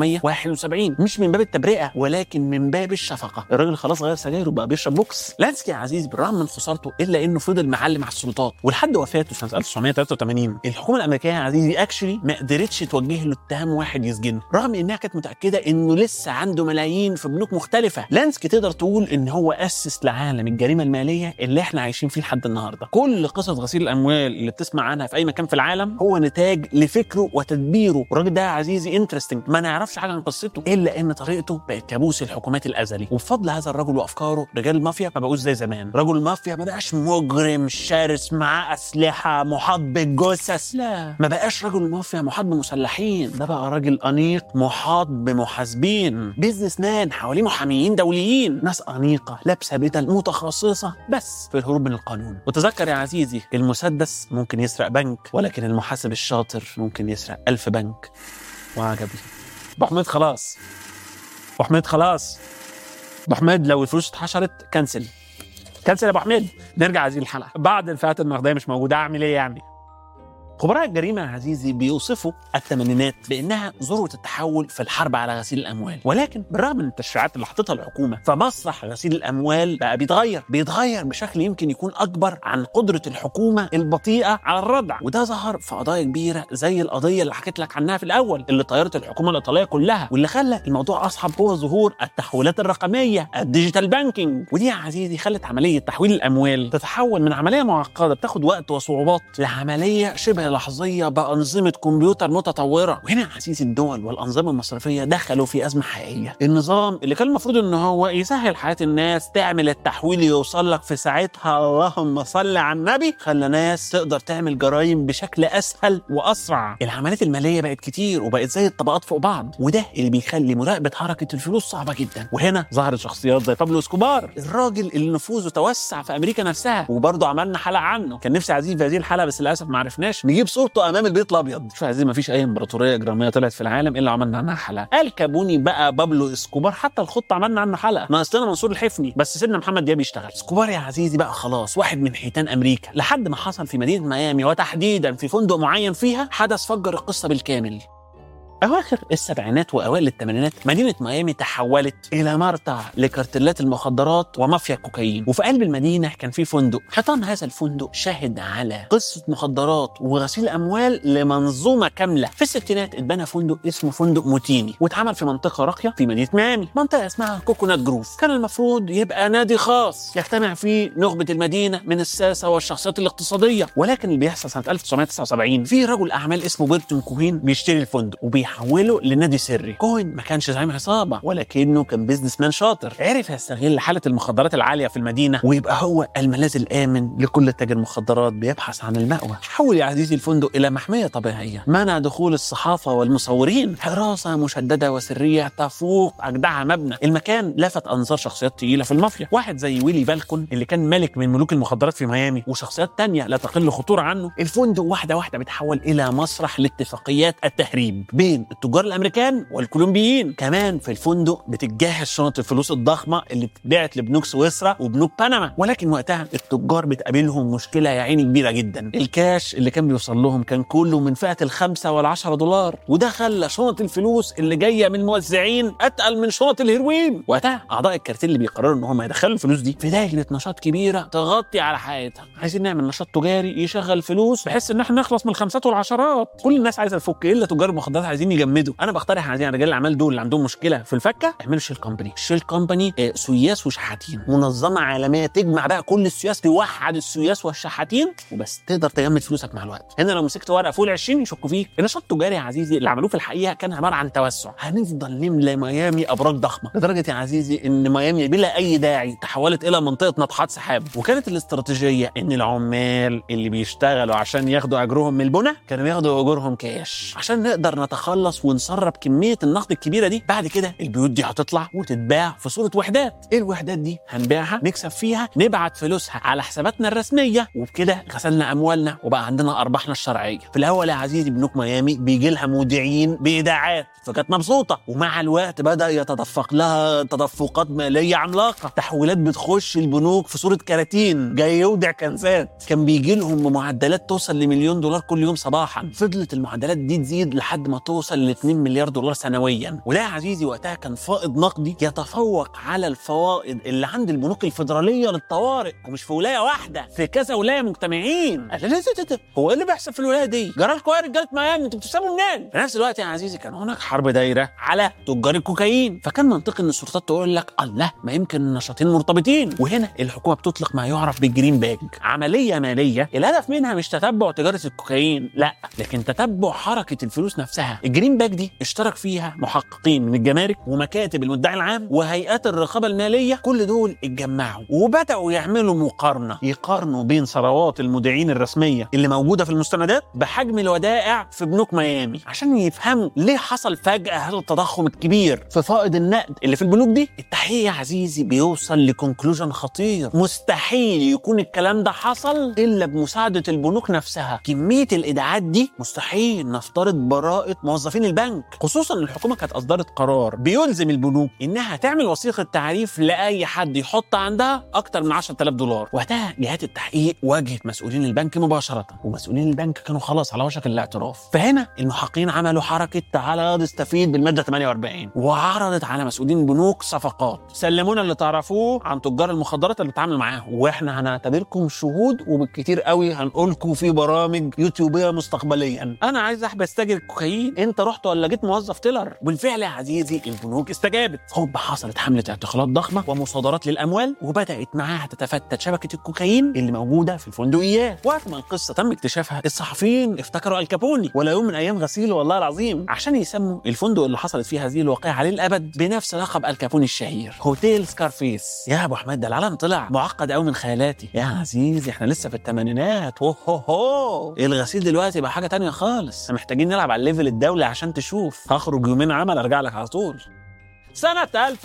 1971 مش من باب التبرئه ولكن من باب الشفقه الراجل خلاص غير سجايره وبقى بيشرب بوكس لانسكي يا عزيز بالرغم من خسارته الا انه فضل معلم على السلطات ولحد وفاته سنه 1983 الحكومه الامريكيه يا عزيزي اكشلي ما قدرتش توجه له اتهام واحد يسجنه رغم انها كانت متاكده انه لسه عنده ملايين في بنوك مختلفه لانسكي تقدر تقول ان هو اسس لعالم الجريمه الماليه اللي احنا عايشين فيه لحد النهارده كل قصص غسيل الاموال اللي بتسمع عنها في اي مكان في العالم هو نتاج لفكره وتدبيره الراجل ده يا عزيزي انترستنج ما نعرفش حاجه عن قصته الا ان طريقته بقت كابوس الحكومات الازلي وبفضل هذا الرجل وافكاره رجال المافيا ما بقوش زي زمان رجل المافيا ما بقاش مجرم شرس معاه اسلحه محاط بالجثث لا ما بقاش رجل المافيا محاط بمسلحين ده بقى راجل انيق محاط بمحاسبين بيزنس مان حواليه محاميين دوليين ناس انيقه لابسه بدل متخصصه بس في الهروب من القانون وتذكر يا عزيزي المسدس ممكن يسرق بنك ولكن المحاسب الشاطر ممكن يسرق ألف بنك وعجبي ابو حميد خلاص ابو حميد خلاص ابو حميد لو الفلوس اتحشرت كنسل كنسل يا ابو حميد نرجع هذه الحلقه بعد الفئات النقديه مش موجوده اعمل ايه يعني خبراء الجريمة يا عزيزي بيوصفوا الثمانينات بأنها ذروة التحول في الحرب على غسيل الأموال ولكن بالرغم من التشريعات اللي حطتها الحكومة فمسرح غسيل الأموال بقى بيتغير بيتغير بشكل يمكن يكون أكبر عن قدرة الحكومة البطيئة على الردع وده ظهر في قضايا كبيرة زي القضية اللي حكيت لك عنها في الأول اللي طيرت الحكومة الإيطالية كلها واللي خلى الموضوع أصعب هو ظهور التحويلات الرقمية الديجيتال بانكينج ودي يا عزيزي خلت عملية تحويل الأموال تتحول من عملية معقدة بتاخد وقت وصعوبات لعملية شبه لحظيه بانظمه كمبيوتر متطوره وهنا عزيزي الدول والانظمه المصرفيه دخلوا في ازمه حقيقيه النظام اللي كان المفروض ان هو يسهل حياه الناس تعمل التحويل يوصل لك في ساعتها اللهم صل على النبي خلى ناس تقدر تعمل جرائم بشكل اسهل واسرع العمليات الماليه بقت كتير وبقت زي الطبقات فوق بعض وده اللي بيخلي مراقبه حركه الفلوس صعبه جدا وهنا ظهرت شخصيات زي بابلو اسكوبار الراجل اللي نفوذه توسع في امريكا نفسها وبرضه عملنا حلقه عنه كان نفسي عزيز في هذه الحلقه بس للاسف ما عرفناش نجيب صورته امام البيت الابيض شوف يا عزيز ما فيش اي امبراطوريه اجراميه طلعت في العالم الا عملنا عنها حلقه الكابوني بقى بابلو اسكوبار حتى الخط عملنا عنه حلقه ناقص لنا منصور الحفني بس سيدنا محمد دياب يشتغل اسكوبار يا عزيزي بقى خلاص واحد من حيتان امريكا لحد ما حصل في مدينه ميامي وتحديدا في فندق معين فيها حدث فجر القصه بالكامل أواخر السبعينات وأوائل الثمانينات مدينة ميامي تحولت إلى مرتع لكارتلات المخدرات ومافيا الكوكايين وفي قلب المدينة كان في فندق حيطان هذا الفندق شهد على قصة مخدرات وغسيل أموال لمنظومة كاملة في الستينات اتبنى فندق اسمه فندق موتيني واتعمل في منطقة راقية في مدينة ميامي منطقة اسمها كوكونات جروف كان المفروض يبقى نادي خاص يجتمع فيه نخبة المدينة من الساسة والشخصيات الاقتصادية ولكن اللي بيحصل سنة 1979 في رجل أعمال اسمه بيرتون كوهين بيشتري الفندق وبيح حوله لنادي سري كوين ما كانش زعيم عصابه ولكنه كان بيزنس مان شاطر عرف يستغل حاله المخدرات العاليه في المدينه ويبقى هو الملاذ الامن لكل تاجر مخدرات بيبحث عن المأوى حول يا عزيزي الفندق الى محميه طبيعيه منع دخول الصحافه والمصورين حراسه مشدده وسريه تفوق اجدعها مبنى المكان لفت انظار شخصيات تقيله في المافيا واحد زي ويلي بالكون اللي كان ملك من ملوك المخدرات في ميامي وشخصيات تانية لا تقل خطوره عنه الفندق واحده واحده بيتحول الى مسرح لاتفاقيات التهريب بين التجار الامريكان والكولومبيين كمان في الفندق بتتجهز شنط الفلوس الضخمه اللي بتتبعت لبنوك سويسرا وبنوك بنما ولكن وقتها التجار بتقابلهم مشكله يا عيني كبيره جدا الكاش اللي كان بيوصل لهم كان كله من فئه الخمسة والعشرة دولار وده خلى شنط الفلوس اللي جايه من الموزعين اتقل من شنط الهيروين وقتها اعضاء الكارتيل اللي بيقرروا ان هم يدخلوا الفلوس دي في دايره نشاط كبيره تغطي على حياتها عايزين نعمل نشاط تجاري يشغل فلوس بحيث ان احنا نخلص من الخمسات والعشرات كل الناس عايزه تفك الا تجار المخدرات عايزين يجمدوا انا بقترح على رجال الاعمال دول اللي عندهم مشكله في الفكه اعملوا شيل كومباني شيل كومباني آه، سياس وشحاتين منظمه عالميه تجمع بقى كل السياس توحد السياس والشحاتين وبس تقدر تجمد فلوسك مع الوقت هنا لو مسكت ورقه فول 20 يشكوا فيك النشاط التجاري يا عزيزي اللي عملوه في الحقيقه كان عباره عن توسع هنفضل نملى ميامي ابراج ضخمه لدرجه يا عزيزي ان ميامي بلا اي داعي تحولت الى منطقه ناطحات سحاب وكانت الاستراتيجيه ان العمال اللي بيشتغلوا عشان ياخدوا اجرهم من البنى كانوا ياخدوا اجورهم كاش عشان نقدر نتخلص ونسرب كميه النقد الكبيره دي بعد كده البيوت دي هتطلع وتتباع في صوره وحدات ايه الوحدات دي هنبيعها نكسب فيها نبعت فلوسها على حساباتنا الرسميه وبكده غسلنا اموالنا وبقى عندنا ارباحنا الشرعيه في الاول يا عزيزي بنوك ميامي بيجي لها مودعين بايداعات فكانت مبسوطه ومع الوقت بدا يتدفق لها تدفقات ماليه عملاقه تحويلات بتخش البنوك في صوره كراتين جاي يودع كنزات كان بيجي لهم بمعدلات توصل لمليون دولار كل يوم صباحا فضلت المعدلات دي تزيد لحد ما توصل ل 2 مليار دولار سنويا وده يا عزيزي وقتها كان فائض نقدي يتفوق على الفوائد اللي عند البنوك الفيدراليه للطوارئ ومش في ولايه واحده في كذا ولايه مجتمعين لا- لا- لا- لا- لا. هو ايه اللي بيحصل في الولايه دي جرى لكم يا رجاله ميامي انتوا بتكسبوا منين في نفس الوقت يا عزيزي كان هناك حرب دايره على تجار الكوكايين فكان منطقي ان السلطات تقول لك الله ما يمكن النشاطين مرتبطين وهنا الحكومه بتطلق ما يعرف بالجرين باج عمليه ماليه الهدف منها مش تتبع تجاره الكوكايين لا لكن تتبع حركه الفلوس نفسها الجرين باج دي اشترك فيها محققين من الجمارك ومكاتب المدعي العام وهيئات الرقابه الماليه كل دول اتجمعوا وبداوا يعملوا مقارنه يقارنوا بين ثروات المودعين الرسميه اللي موجوده في المستندات بحجم الودائع في بنوك ميامي عشان يفهموا ليه حصل فجاه هذا التضخم الكبير في فائض النقد اللي في البنوك دي التحقيق يا عزيزي بيوصل لكونكلوجن خطير مستحيل يكون الكلام ده حصل الا بمساعده البنوك نفسها كميه الايداعات دي مستحيل نفترض براءه موظفين البنك خصوصا ان الحكومه كانت اصدرت قرار بيلزم البنوك انها تعمل وثيقه تعريف لاي حد يحط عندها اكتر من 10000 دولار وقتها جهات التحقيق واجهت مسؤولين البنك مباشره ومسؤولين البنك كانوا خلاص على وشك الاعتراف فهنا المحققين عملوا حركه تعالى نستفيد بالماده 48 وعرضت على مسؤولين البنوك صفقات سلمونا اللي تعرفوه عن تجار المخدرات اللي بتتعامل معاهم واحنا هنعتبركم شهود وبالكتير قوي هنقولكم في برامج يوتيوبيه مستقبليا انا عايز احبس تاجر الكوكايين انت رحت ولا جيت موظف تيلر بالفعل يا عزيزي البنوك استجابت هوب حصلت حمله اعتقالات ضخمه ومصادرات للاموال وبدات معاها تتفتت شبكه الكوكايين اللي موجوده في الفندقيات وقت ما القصه تم اكتشافها الصحفيين افتكروا الكابوني ولا يوم من ايام غسيل والله العظيم عشان يسموا الفندق اللي حصلت فيه هذه الواقعه للابد بنفس لقب الكابوني الشهير هوتيل سكارفيس يا ابو حماد ده العالم طلع معقد قوي من خيالاتي يا عزيزي احنا لسه في الثمانينات هو هو هو الغسيل دلوقتي بقى حاجه تانية خالص احنا محتاجين نلعب على الليفل الدولي عشان تشوف هخرج يومين عمل ارجع لك على طول سنة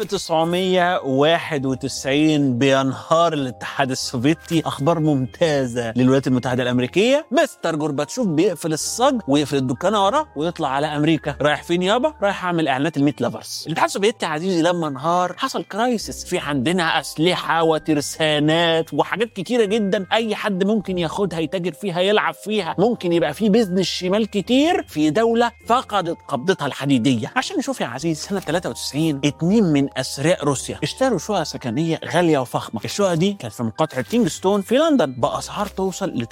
1991 بينهار الاتحاد السوفيتي أخبار ممتازة للولايات المتحدة الأمريكية مستر جورباتشوف بيقفل الصاج ويقفل الدكانة وراه ويطلع على أمريكا رايح فين يابا؟ رايح أعمل إعلانات الميت لافرز الاتحاد السوفيتي عزيزي لما انهار حصل كرايسس في عندنا أسلحة وترسانات وحاجات كتيرة جدا أي حد ممكن ياخدها يتاجر فيها يلعب فيها ممكن يبقى في بيزنس شمال كتير في دولة فقدت قبضتها الحديدية عشان نشوف يا عزيزي سنة 93 اتنين من اثرياء روسيا اشتروا شقق سكنيه غاليه وفخمه الشقق دي كانت في مقاطعه كينجستون في لندن باسعار توصل ل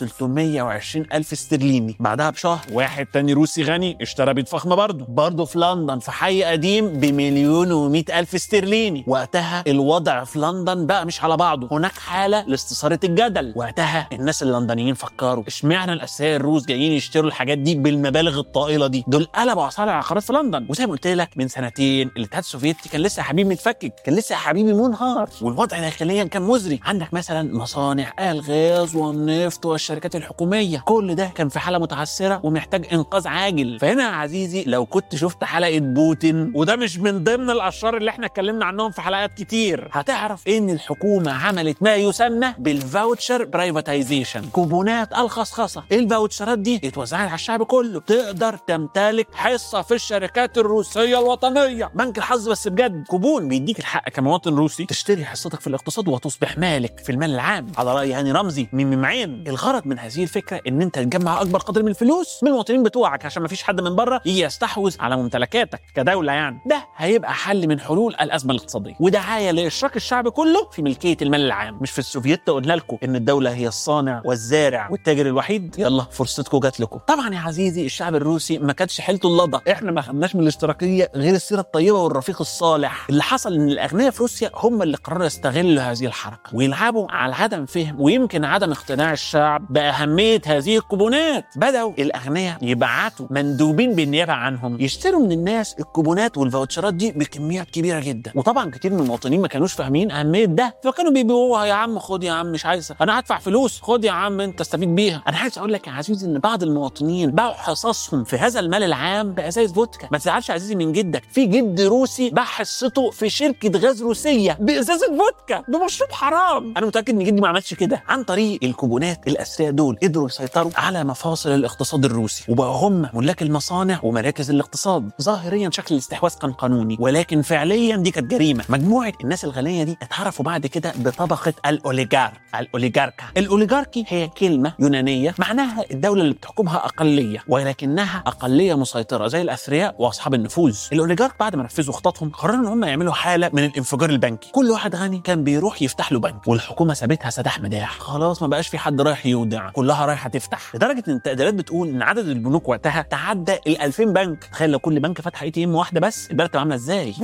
320 الف استرليني بعدها بشهر واحد تاني روسي غني اشترى بيت فخمه برضه برضه في لندن في حي قديم بمليون و الف استرليني وقتها الوضع في لندن بقى مش على بعضه هناك حاله لاستثاره الجدل وقتها الناس اللندنيين فكروا اشمعنى الاثرياء الروس جايين يشتروا الحاجات دي بالمبالغ الطائله دي دول قلبوا اسعار العقارات في لندن وزي ما قلت لك من سنتين الاتحاد السوفيتي كان لسه يا حبيبي متفكك كان لسه يا حبيبي منهار والوضع داخليا كان مزري عندك مثلا مصانع الغاز والنفط والشركات الحكوميه كل ده كان في حاله متعثره ومحتاج انقاذ عاجل فهنا يا عزيزي لو كنت شفت حلقه بوتين
وده مش من ضمن الاشرار اللي احنا اتكلمنا عنهم في حلقات كتير
هتعرف ان الحكومه عملت ما يسمى بالفاوتشر برايفاتيزيشن كوبونات الخصخصه الفاوتشرات دي اتوزعت على الشعب كله تقدر تمتلك
حصه في الشركات الروسيه الوطنيه
بنك الحظ بس بجد كوبون بيديك الحق كمواطن روسي تشتري حصتك في الاقتصاد وتصبح مالك في المال العام على راي هاني رمزي من ممعين الغرض من هذه الفكره ان انت تجمع اكبر قدر من الفلوس من المواطنين بتوعك عشان ما فيش حد من بره يجي يستحوذ على ممتلكاتك كدوله يعني ده هيبقى حل من حلول الازمه الاقتصاديه ودعايه لاشراك الشعب كله في ملكيه المال العام مش في السوفييت قلنا لكم ان الدوله هي الصانع والزارع والتاجر الوحيد يلا فرصتكم جات لكم طبعا يا عزيزي الشعب الروسي ما كانش حيلته اللضا احنا ما خدناش من الاشتراكيه غير السيره الطيبه والرفيق الصالح اللي حصل ان الاغنياء في روسيا هم اللي قرروا يستغلوا هذه الحركه ويلعبوا على عدم فهم ويمكن عدم اقتناع الشعب باهميه هذه الكوبونات بداوا الاغنياء يبعتوا مندوبين بالنيابه عنهم يشتروا من الناس الكوبونات والفاوتشرات دي بكميات كبيره جدا وطبعا كتير من المواطنين ما كانوش فاهمين اهميه ده فكانوا بيبيعوها يا عم خد يا عم مش عايزها انا هدفع فلوس خد يا عم انت استفيد بيها انا عايز اقول لك يا عزيزي ان بعض المواطنين باعوا حصصهم في هذا المال العام بازايز فودكا ما تزعلش يا عزيزي من جدك في جد روسي باع حصته في شركه غاز روسيه بازازه فودكا بمشروب حرام انا متاكد ان جدي ما عملش كده عن طريق الكوبونات الاثرياء دول قدروا يسيطروا على مفاصل الاقتصاد الروسي وبقوا هم ملاك المصانع ومراكز الاقتصاد ظاهريا شكل الاستحواذ كان قانوني ولكن فعليا دي كانت جريمه مجموعه الناس الغنيه دي اتعرفوا بعد كده بطبقه الاوليجار الاوليجاركا الاوليجاركي هي كلمه يونانيه معناها الدوله اللي بتحكمها اقليه ولكنها اقليه مسيطره زي الاثرياء واصحاب النفوذ الاوليجارك بعد ما نفذوا خططهم قرروا ان هم يعملوا حاله من الانفجار البنكي كل واحد غني كان بيروح يفتح له بنك والحكومه سابتها سداح مداح خلاص ما بقاش في حد رايح يودع كلها رايحه تفتح لدرجه ان التقديرات بتقول ان عدد البنوك وقتها تعدى ال 2000 بنك تخيل لو كل بنك فتح اي تي ام واحده بس البلد تبقى عامله ازاي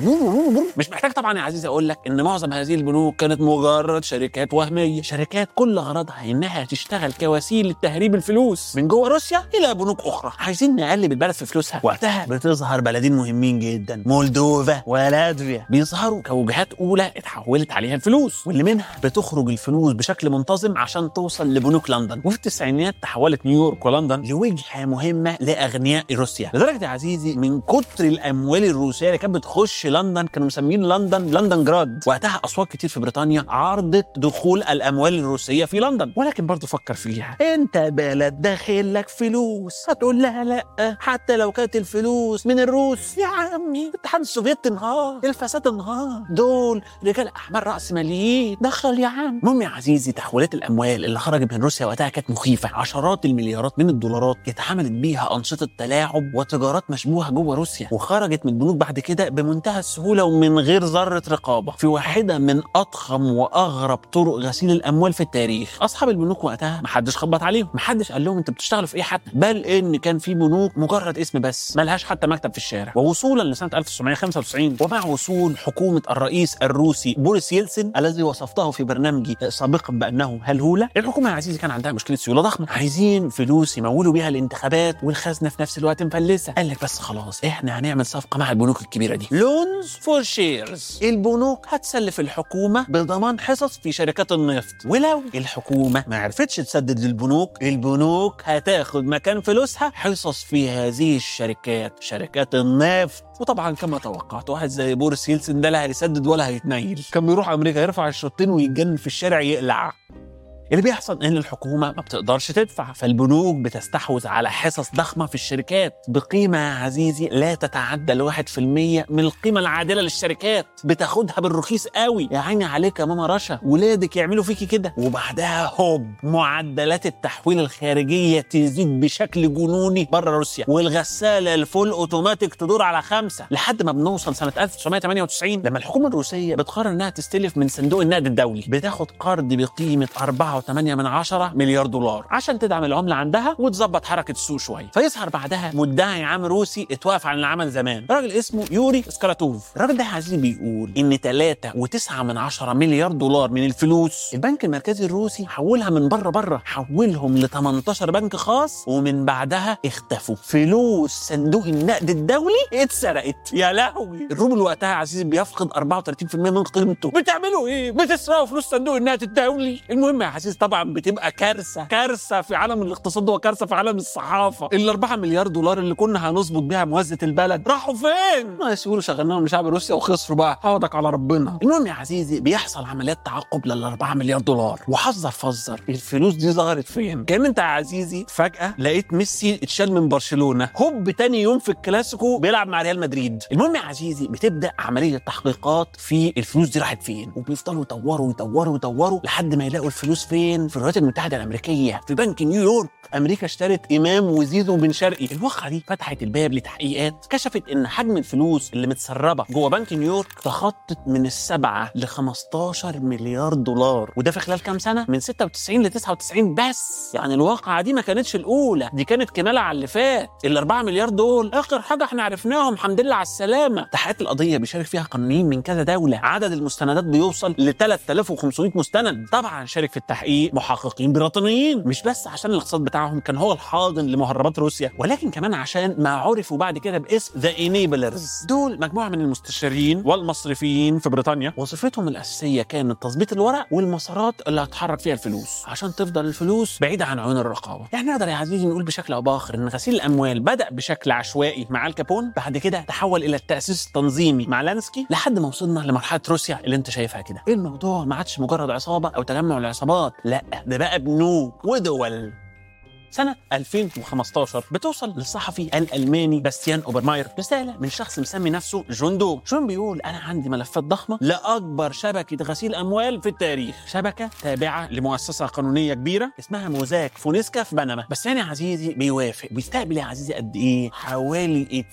مش محتاج طبعا يا عزيزي اقول لك ان معظم هذه البنوك كانت مجرد شركات وهميه شركات كل غرضها انها تشتغل كوسيله تهريب الفلوس من جوه روسيا الى بنوك اخرى عايزين نقلب البلد في فلوسها وقتها بتظهر بلدين مهمين جدا مولدوفا ولاتفيا بيظهروا كوجهات اولى اتحولت عليها الفلوس واللي منها بتخرج الفلوس بشكل منتظم عشان توصل لبنوك لندن وفي التسعينيات تحولت نيويورك ولندن لوجهه مهمه لاغنياء روسيا لدرجه يا عزيزي من كتر الاموال الروسيه اللي كانت بتخش لندن كانوا مسمين لندن لندن جراد وقتها اصوات كتير في بريطانيا عارضت دخول الاموال الروسيه في لندن ولكن برضه فكر فيها انت بلد داخل لك فلوس هتقول لها لا حتى لو كانت الفلوس من الروس يا عمي الاتحاد السوفيتي النت انهار الفساد انهار دول رجال اعمال راس ماليين دخل يا عم المهم يا عزيزي تحويلات الاموال اللي خرجت من روسيا وقتها كانت مخيفه عشرات المليارات من الدولارات اتعملت بيها انشطه تلاعب وتجارات مشبوهه جوه روسيا وخرجت من البنوك بعد كده بمنتهى السهوله ومن غير ذره رقابه في واحده من اضخم واغرب طرق غسيل الاموال في التاريخ اصحاب البنوك وقتها محدش خبط عليهم محدش قال لهم انتوا بتشتغلوا في ايه حتى بل ان كان في بنوك مجرد اسم بس ملهاش حتى مكتب في الشارع ووصولا لسنه 1995 ومع وصول حكومه الرئيس الروسي بوريس يلسن الذي وصفته في برنامجي سابقا بانه هلهوله الحكومه يا عزيزي كان عندها مشكله سيوله ضخمه عايزين فلوس يمولوا بيها الانتخابات والخزنه في نفس الوقت مفلسه قال لك بس خلاص احنا هنعمل صفقه مع البنوك الكبيره دي لونز فور شيرز البنوك هتسلف الحكومه بضمان حصص في شركات النفط ولو الحكومه ما عرفتش تسدد للبنوك البنوك هتاخد مكان فلوسها حصص في هذه الشركات شركات النفط وطبعا كما توقعت واحد زي بوريس يلسن ده لا هيسدد ولا هيتنيل كان بيروح امريكا يرفع الشوطين ويتجنن في الشارع يقلع اللي بيحصل ان الحكومه ما بتقدرش تدفع فالبنوك بتستحوذ على حصص ضخمه في الشركات بقيمه يا عزيزي لا تتعدى الواحد في المية من القيمه العادله للشركات بتاخدها بالرخيص قوي يا عيني عليك يا ماما رشا ولادك يعملوا فيكي كده وبعدها هوب معدلات التحويل الخارجيه تزيد بشكل جنوني بره روسيا والغساله الفول اوتوماتيك تدور على خمسه لحد ما بنوصل سنه 1998 لما الحكومه الروسيه بتقرر انها تستلف من صندوق النقد الدولي بتاخد قرض بقيمه 4 4.8 من عشرة مليار دولار عشان تدعم العملة عندها وتظبط حركة السوق شوية فيظهر بعدها مدعي عام روسي اتوقف عن العمل زمان راجل اسمه يوري سكراتوف الراجل ده يا عزيزي بيقول ان 3.9 من عشرة مليار دولار من الفلوس البنك المركزي الروسي حولها من بره بره حولهم ل 18 بنك خاص ومن بعدها اختفوا فلوس صندوق النقد الدولي اتسرقت يا لهوي الروبل وقتها يا عزيزي بيفقد 34% من قيمته بتعملوا ايه بتسرقوا فلوس صندوق النقد الدولي المهم يا عزيزي طبعا بتبقى كارثه كارثه في عالم الاقتصاد وكارثه في عالم الصحافه ال 4 مليار دولار اللي كنا هنظبط بيها موازنه البلد راحوا فين ما يقولوا شغلناهم لشعب روسيا وخسروا بقى عوضك على ربنا المهم يا عزيزي بيحصل عمليات تعقب لل 4 مليار دولار وحذر فزر الفلوس دي ظهرت فين كان انت يا عزيزي فجاه لقيت ميسي اتشال من برشلونه هوب تاني يوم في الكلاسيكو بيلعب مع ريال مدريد المهم يا عزيزي بتبدا عمليه تحقيقات في الفلوس دي راحت فين وبيفضلوا يطوروا يطوروا يطوروا لحد ما يلاقوا الفلوس فين في الولايات المتحده الامريكيه في بنك نيويورك امريكا اشترت امام وزيزو بن شرقي الواقعه دي فتحت الباب لتحقيقات كشفت ان حجم الفلوس اللي متسربه جوه بنك نيويورك تخطت من السبعة ل 15 مليار دولار وده في خلال كام سنه من 96 ل 99 بس يعني الواقعه دي ما كانتش الاولى دي كانت كماله على اللي فات ال 4 مليار دول اخر حاجه احنا عرفناهم الحمد لله على السلامه تحقيقات القضيه بيشارك فيها قانونيين من كذا دوله عدد المستندات بيوصل ل 3500 مستند طبعا شارك في التحقيق محققين بريطانيين مش بس عشان الاقتصاد بتاعهم كان هو الحاضن لمهربات روسيا ولكن كمان عشان ما عرفوا بعد كده باسم ذا انيبلرز دول مجموعه من المستشارين والمصرفيين في بريطانيا وظيفتهم الاساسيه كانت تظبيط الورق والمسارات اللي هتحرك فيها الفلوس عشان تفضل الفلوس بعيده عن عيون الرقابه يعني نقدر يا عزيزي نقول بشكل او باخر ان غسيل الاموال بدا بشكل عشوائي مع الكابون بعد كده تحول الى التاسيس التنظيمي مع لانسكي لحد ما وصلنا لمرحله روسيا اللي انت شايفها كده الموضوع ما عادش مجرد عصابه او تجمع العصابات لا ده بقى بنوك ودول سنة 2015 بتوصل للصحفي الألماني باستيان أوبرماير رسالة من شخص مسمي نفسه جون دو جون بيقول أنا عندي ملفات ضخمة لأكبر شبكة غسيل أموال في التاريخ شبكة تابعة لمؤسسة قانونية كبيرة اسمها موزاك فونسكا في بنما بس يعني يا عزيزي بيوافق بيستقبل يا عزيزي قد إيه حوالي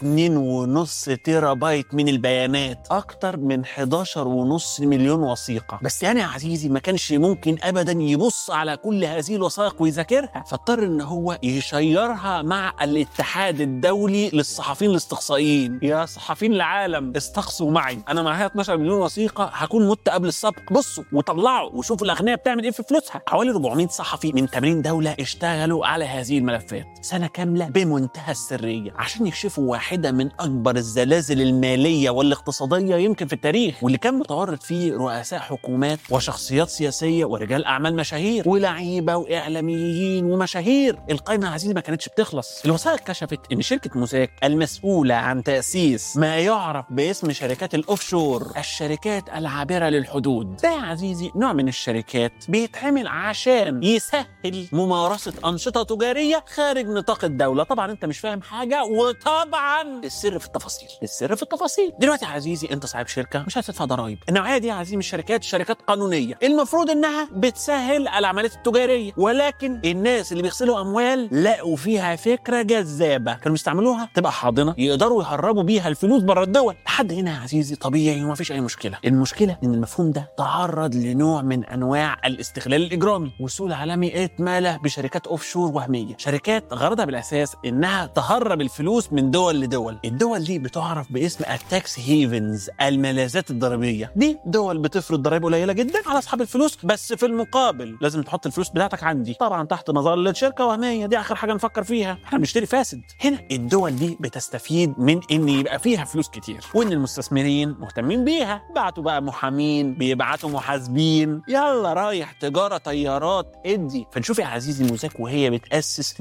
2.5 تيرا بايت من البيانات أكتر من 11.5 مليون وثيقة بس يعني يا عزيزي ما كانش ممكن أبدا يبص على كل هذه الوثائق ويذاكرها فاضطر إن هو يشيرها مع الاتحاد الدولي للصحفيين الاستقصائيين يا صحفيين العالم استقصوا معي انا معايا 12 مليون وثيقه هكون مت قبل السبق بصوا وطلعوا وشوفوا الاغنياء بتعمل ايه في فلوسها حوالي 400 صحفي من 80 دوله اشتغلوا على هذه الملفات سنه كامله بمنتهى السريه عشان يكشفوا واحده من اكبر الزلازل الماليه والاقتصاديه يمكن في التاريخ واللي كان متورط فيه رؤساء حكومات وشخصيات سياسيه ورجال اعمال مشاهير ولعيبه واعلاميين ومشاهير القايمه يا عزيزي ما كانتش بتخلص الوثائق كشفت ان شركه موساك المسؤوله عن تاسيس ما يعرف باسم شركات الاوف شور الشركات العابره للحدود ده يا عزيزي نوع من الشركات بيتعمل عشان يسهل ممارسه انشطه تجاريه خارج نطاق الدوله طبعا انت مش فاهم حاجه وطبعا السر في التفاصيل السر في التفاصيل دلوقتي يا عزيزي انت صاحب شركه مش هتدفع ضرائب النوعيه دي يا عزيزي من الشركات شركات قانونيه المفروض انها بتسهل العمليات التجاريه ولكن الناس اللي بيغسلوا اموال لقوا فيها فكره جذابه كانوا بيستعملوها تبقى حاضنه يقدروا يهربوا بيها الفلوس بره الدول لحد هنا يا عزيزي طبيعي ومفيش اي مشكله المشكله ان المفهوم ده تعرض لنوع من انواع الاستغلال الاجرامي والسوق العالمي اتملى بشركات اوف شور وهميه شركات غرضها بالاساس انها تهرب الفلوس من دول لدول الدول دي بتعرف باسم التاكس هيفنز الملاذات الضريبيه دي دول بتفرض ضرائب قليله جدا على اصحاب الفلوس بس في المقابل لازم تحط الفلوس بتاعتك عندي طبعا تحت مظله شركه وهميه دي اخر حاجه نفكر فيها احنا بنشتري فاسد هنا الدول دي بتستفيد من ان يبقى فيها فلوس كتير وان المستثمرين مهتمين بيها بعتوا بقى محامين بيبعتوا محاسبين يلا رايح تجاره طيارات ادي فنشوف يا عزيزي موزاك وهي بتاسس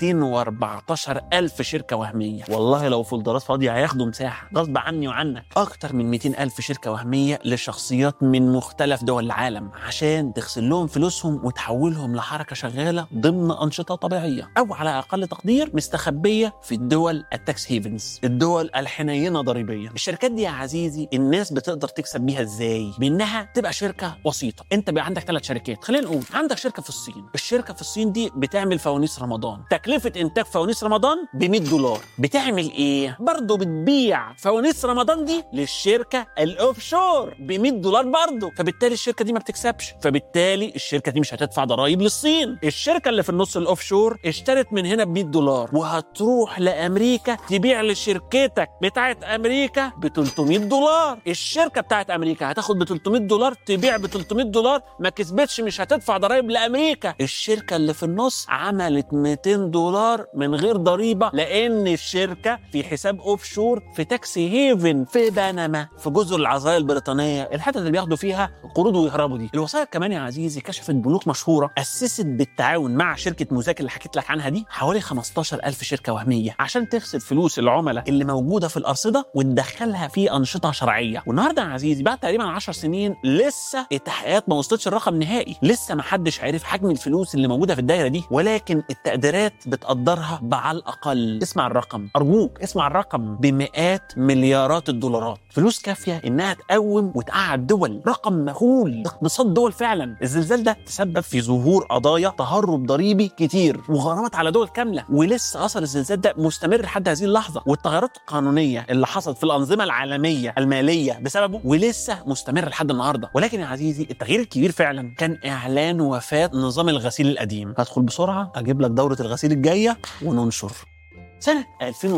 214 الف شركه وهميه والله لو فولدرات فاضيه هياخدوا مساحه غصب عني وعنك اكتر من 200 الف شركه وهميه لشخصيات من مختلف دول العالم عشان تغسل لهم فلوسهم وتحولهم لحركه شغاله ضمن انشطه طبيعيه او على اقل تقدير مستخبيه في الدول التاكس هيفنز الدول الحنينه ضريبيا الشركات دي يا عزيزي الناس بتقدر تكسب بيها ازاي بانها تبقى شركه وسيطه انت بقى عندك ثلاث شركات خلينا نقول عندك شركه في الصين الشركه في الصين دي بتعمل فوانيس رمضان تكلفه انتاج فوانيس رمضان ب 100 دولار بتعمل ايه برضه بتبيع فوانيس رمضان دي للشركه الاوف شور ب 100 دولار برضه فبالتالي الشركه دي ما بتكسبش فبالتالي الشركه دي مش هتدفع ضرائب للصين الشركه اللي في النص الاوف شور اشترت من هنا ب 100 دولار وهتروح لامريكا تبيع لشركتك بتاعت امريكا ب 300 دولار الشركه بتاعت امريكا هتاخد ب 300 دولار تبيع ب 300 دولار ما كسبتش مش هتدفع ضرائب لامريكا الشركه اللي في النص عملت 200 دولار من غير ضريبه لان الشركه في حساب اوف شور في تاكسي هيفن في بنما في جزر العزايا البريطانيه الحتت اللي بياخدوا فيها قروض ويهربوا دي الوثائق كمان يا عزيزي كشفت بنوك مشهوره اسست بالتعاون مع شركه موزاك اللي حكيت لك عنها دي حوالي 15000 شركه وهميه عشان تغسل فلوس العملاء اللي موجوده في الارصده وتدخلها في انشطه شرعيه والنهارده يا عزيزي بعد تقريبا 10 سنين لسه التحقيقات ما وصلتش الرقم نهائي لسه ما حدش عارف حجم الفلوس اللي موجوده في الدايره دي ولكن التقديرات بتقدرها بعلى الاقل اسمع الرقم ارجوك اسمع الرقم بمئات مليارات الدولارات فلوس كافيه انها تقوم وتقعد دول رقم مهول اقتصاد دول فعلا الزلزال ده تسبب في ظهور قضايا تهرب ضريبي كتير وغرامات على دول كامله ولسه اثر الزلزال ده مستمر لحد هذه اللحظه والتغيرات القانونيه اللي حصلت في الانظمه العالميه الماليه بسببه ولسه مستمر لحد النهارده ولكن يا عزيزي التغيير الكبير فعلا كان اعلان وفاه نظام الغسيل القديم هدخل بسرعه اجيب لك دوره الغسيل الجايه وننشر سنة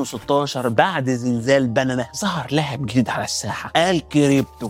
2016 بعد زلزال بنما ظهر لاعب جديد على الساحة الكريبتو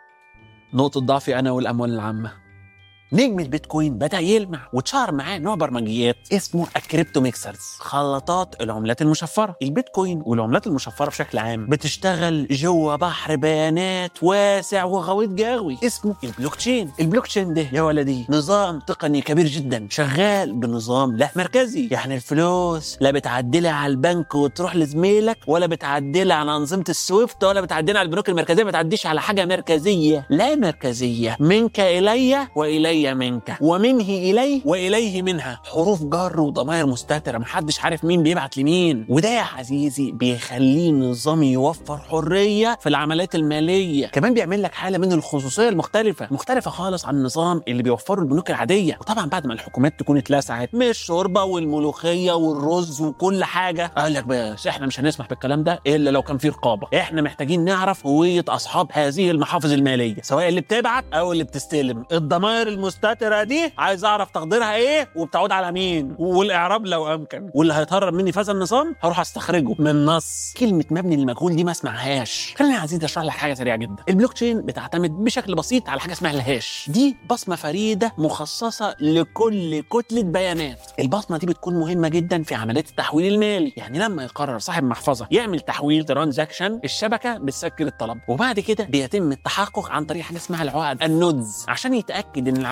نقطة ضعفي أنا والأموال العامة نجم البيتكوين بدا يلمع واتشهر معاه نوع برمجيات اسمه الكريبتو ميكسرز خلاطات العملات المشفره البيتكوين والعملات المشفره بشكل عام بتشتغل جوه بحر بيانات واسع وغويط جاوي اسمه البلوك تشين البلوك تشين ده يا ولدي نظام تقني كبير جدا شغال بنظام لا مركزي يعني الفلوس لا بتعدلها على البنك وتروح لزميلك ولا بتعدلها على انظمه السويفت ولا بتعدلها على البنوك المركزيه ما تعديش على حاجه مركزيه لا مركزيه منك الي والي منك ومنه اليه واليه منها حروف جر وضمائر مستتره محدش عارف مين بيبعت لمين وده يا عزيزي بيخليه نظام يوفر حريه في العمليات الماليه كمان بيعمل لك حاله من الخصوصيه المختلفه مختلفه خالص عن النظام اللي بيوفره البنوك العاديه وطبعا بعد ما الحكومات تكون اتلسعت من الشوربه والملوخيه والرز وكل حاجه قال لك بس احنا مش هنسمح بالكلام ده الا لو كان في رقابه احنا محتاجين نعرف هويه اصحاب هذه المحافظ الماليه سواء اللي بتبعت او اللي بتستلم الضمائر المستتره دي عايز اعرف تقديرها ايه وبتعود على مين والاعراب لو امكن واللي هيتهرب مني في هذا النظام هروح استخرجه من نص كلمه مبني للمجهول دي ما اسمعهاش خليني يا عزيزي اشرح لك حاجه سريعه جدا البلوك تشين بتعتمد بشكل بسيط على حاجه اسمها الهاش دي بصمه فريده مخصصه لكل كتله بيانات البصمه دي بتكون مهمه جدا في عمليات التحويل المالي يعني لما يقرر صاحب محفظه يعمل تحويل ترانزاكشن الشبكه بتسجل الطلب وبعد كده بيتم التحقق عن طريق حاجه اسمها العقد النودز عشان يتاكد ان العمليه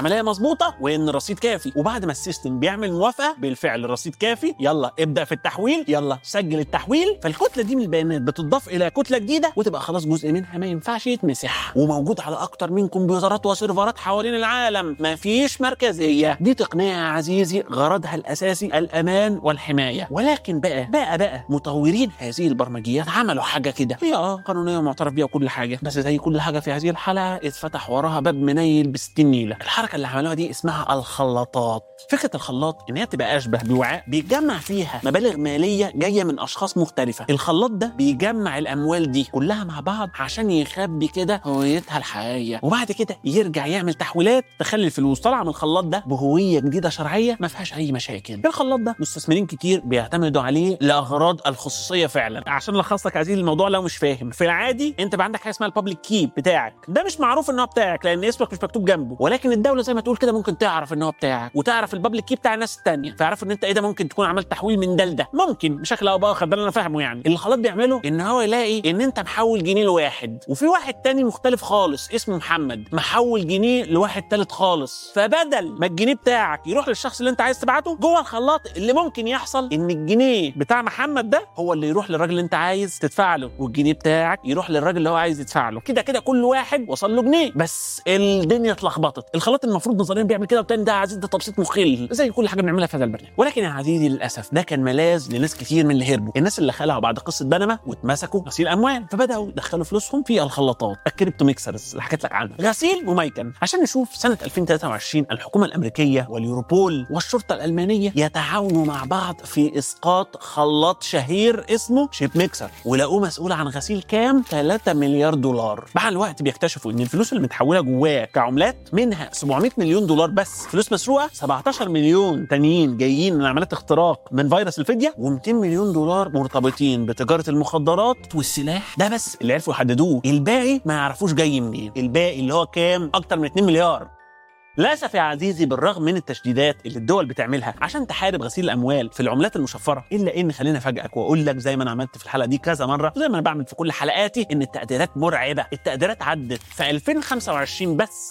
العمليه مظبوطه وان الرصيد كافي وبعد ما السيستم بيعمل موافقه بالفعل الرصيد كافي يلا ابدا في التحويل يلا سجل التحويل فالكتله دي من البيانات بتضاف الى كتله جديده وتبقى خلاص جزء منها ما ينفعش يتمسح وموجود على اكتر من كمبيوترات وسيرفرات حوالين العالم مفيش مركزيه دي تقنيه يا عزيزي غرضها الاساسي الامان والحمايه ولكن بقى بقى بقى مطورين هذه البرمجيات عملوا حاجه كده هي اه قانونيه ومعترف بيها وكل حاجه بس زي كل حاجه في هذه الحلقه اتفتح وراها باب منيل ب 60 نيله الحركه اللي عملوها دي اسمها الخلاطات فكره الخلاط ان هي تبقى اشبه بوعاء بيجمع فيها مبالغ ماليه جايه من اشخاص مختلفه الخلاط ده بيجمع الاموال دي كلها مع بعض عشان يخبي كده هويتها الحقيقيه وبعد كده يرجع يعمل تحويلات تخلي الفلوس طالعه من الخلاط ده بهويه جديده شرعيه ما فيهاش اي مشاكل الخلاط ده مستثمرين كتير بيعتمدوا عليه لاغراض الخصوصيه فعلا عشان الخص لك عزيزي الموضوع لو مش فاهم في العادي انت بقى عندك حاجه اسمها البابليك كي بتاعك ده مش معروف ان هو بتاعك لان اسمك مش مكتوب جنبه ولكن الدوله زي ما تقول كده ممكن تعرف ان هو بتاعك وتعرف البابليك كي بتاع الناس التانية فيعرفوا ان انت ايه ده ممكن تكون عملت تحويل من ده لده ممكن بشكل او باخر ده اللي انا فاهمه يعني اللي الخلاط بيعمله ان هو يلاقي ان انت محول جنيه لواحد وفي واحد تاني مختلف خالص اسمه محمد محول جنيه لواحد تالت خالص فبدل ما الجنيه بتاعك يروح للشخص اللي انت عايز تبعته جوه الخلاط اللي ممكن يحصل ان الجنيه بتاع محمد ده هو اللي يروح للراجل اللي انت عايز تدفع له والجنيه بتاعك يروح للراجل اللي هو عايز يدفع له كده كده كل واحد وصل له جنيه بس الدنيا اتلخبطت الخلاط المفروض نظريا بيعمل كده والتاني ده يا عزيزي ده تبسيط مخل زي كل حاجه بنعملها في هذا البرنامج ولكن يا عزيزي للاسف ده كان ملاذ لناس كتير من اللي هربوا الناس اللي خلعوا بعد قصه بنما واتمسكوا غسيل اموال فبداوا يدخلوا فلوسهم في الخلاطات الكريبتو ميكسرز اللي حكيت لك عنها غسيل وميكن عشان نشوف سنه 2023 الحكومه الامريكيه واليوروبول والشرطه الالمانيه يتعاونوا مع بعض في اسقاط خلاط شهير اسمه شيب ميكسر ولقوه مسؤول عن غسيل كام 3 مليار دولار مع الوقت بيكتشفوا ان الفلوس اللي متحوله جواه كعملات منها 700 مليون دولار بس فلوس مسروقه 17 مليون تانيين جايين من عمليات اختراق من فيروس الفديه و200 مليون دولار مرتبطين بتجاره المخدرات والسلاح ده بس اللي عرفوا يحددوه الباقي ما يعرفوش جاي منين الباقي اللي هو كام اكتر من 2 مليار للاسف يا عزيزي بالرغم من التشديدات اللي الدول بتعملها عشان تحارب غسيل الاموال في العملات المشفره الا ان خليني افاجئك واقول لك زي ما انا عملت في الحلقه دي كذا مره زي ما انا بعمل في كل حلقاتي ان التقديرات مرعبه التقديرات عدت في 2025 بس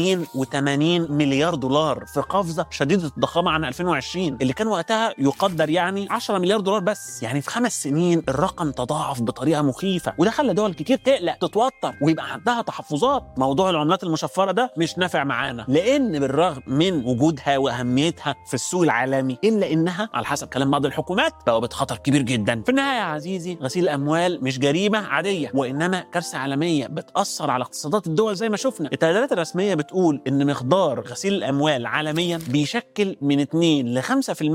82 مليار دولار في قفزه شديده الضخامه عن 2020 اللي كان وقتها يقدر يعني 10 مليار دولار بس يعني في خمس سنين الرقم تضاعف بطريقه مخيفه وده خلى دول كتير تقلق تتوتر ويبقى عندها تحفظات موضوع العملات المشفره ده مش نافع معانا لان بالرغم من وجودها واهميتها في السوق العالمي الا انها على حسب كلام بعض الحكومات بقوا بخطر كبير جدا في النهايه يا عزيزي غسيل الاموال مش جريمه عاديه وانما كارثه عالميه بتاثر على اقتصادات الدول زي ما شفنا التقديرات الرسميه بتقول ان مقدار غسيل الاموال عالميا بيشكل من 2 ل 5%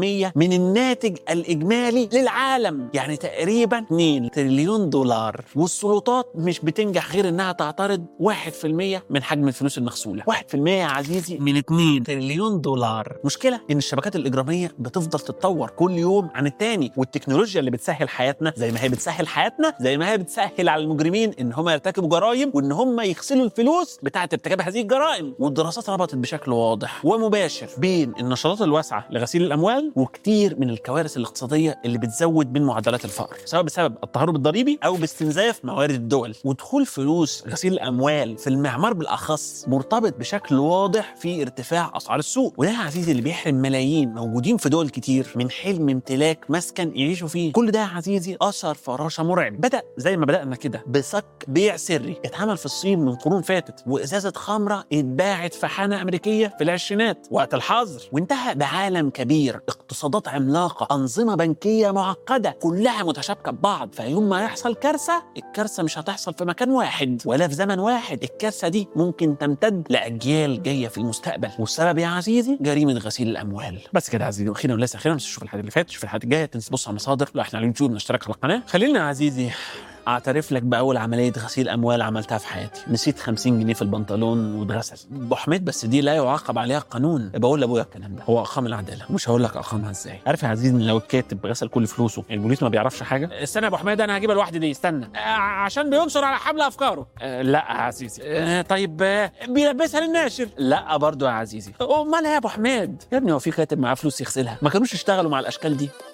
من الناتج الاجمالي للعالم يعني تقريبا 2 تريليون دولار والسلطات مش بتنجح غير انها تعترض 1% من حجم الفلوس المغسوله 1% يا عزيزي من 2 تريليون دولار مشكله ان الشبكات الاجراميه بتفضل تتطور كل يوم عن التاني والتكنولوجيا اللي بتسهل حياتنا زي ما هي بتسهل حياتنا زي ما هي بتسهل على المجرمين ان هم يرتكبوا جرائم وان هم يغسلوا الفلوس بتاعه ارتكاب هذه الجرائم والدراسات ربطت بشكل واضح ومباشر بين النشاطات الواسعه لغسيل الاموال وكتير من الكوارث الاقتصاديه اللي بتزود من معدلات الفقر سواء بسبب التهرب الضريبي او باستنزاف موارد الدول ودخول فلوس غسيل الاموال في المعمار بالاخص مرتبط بشكل واضح في ارتفاع اسعار السوق وده يا عزيزي اللي بيحرم ملايين موجودين في دول كتير من حلم امتلاك مسكن يعيشوا فيه كل ده يا عزيزي اثر فراشه مرعب بدا زي ما بدانا كده بصك بيع سري اتعمل في الصين من قرون فاتت وازازه خمره اتباعت في حانه امريكيه في العشرينات وقت الحظر وانتهى بعالم كبير اقتصادات عملاقه انظمه بنكيه معقده كلها متشابكه ببعض فيوم ما يحصل كارثه الكارثه مش هتحصل في مكان واحد ولا في زمن واحد الكارثه دي ممكن تمتد لاجيال جايه في المستقبل والسبب يا عزيزي جريمه غسيل الاموال بس كده يا عزيزي واخيرا وليس اخيرا بس شوف الحلقه اللي فاتت شوف الحلقه الجايه تنسى تبص على المصادر لو احنا على اليوتيوب نشترك على القناه خلينا يا عزيزي اعترف لك باول عمليه غسيل اموال عملتها في حياتي نسيت 50 جنيه في البنطلون واتغسل ابو حميد بس دي لا يعاقب عليها قانون بقول لابويا الكلام ده هو اقام العداله مش هقول لك اقامها ازاي عارف يا عزيزي ان لو الكاتب غسل كل فلوسه البوليس ما بيعرفش حاجه استنى يا ابو حميد انا هجيبها لوحدي دي استنى آه عشان بينشر على حبل افكاره آه لا يا عزيزي آه طيب آه بيلبسها للناشر لا برضو يا عزيزي امال يا ابو حميد يا ابني هو في كاتب معاه فلوس يغسلها ما كانوش يشتغلوا مع الاشكال دي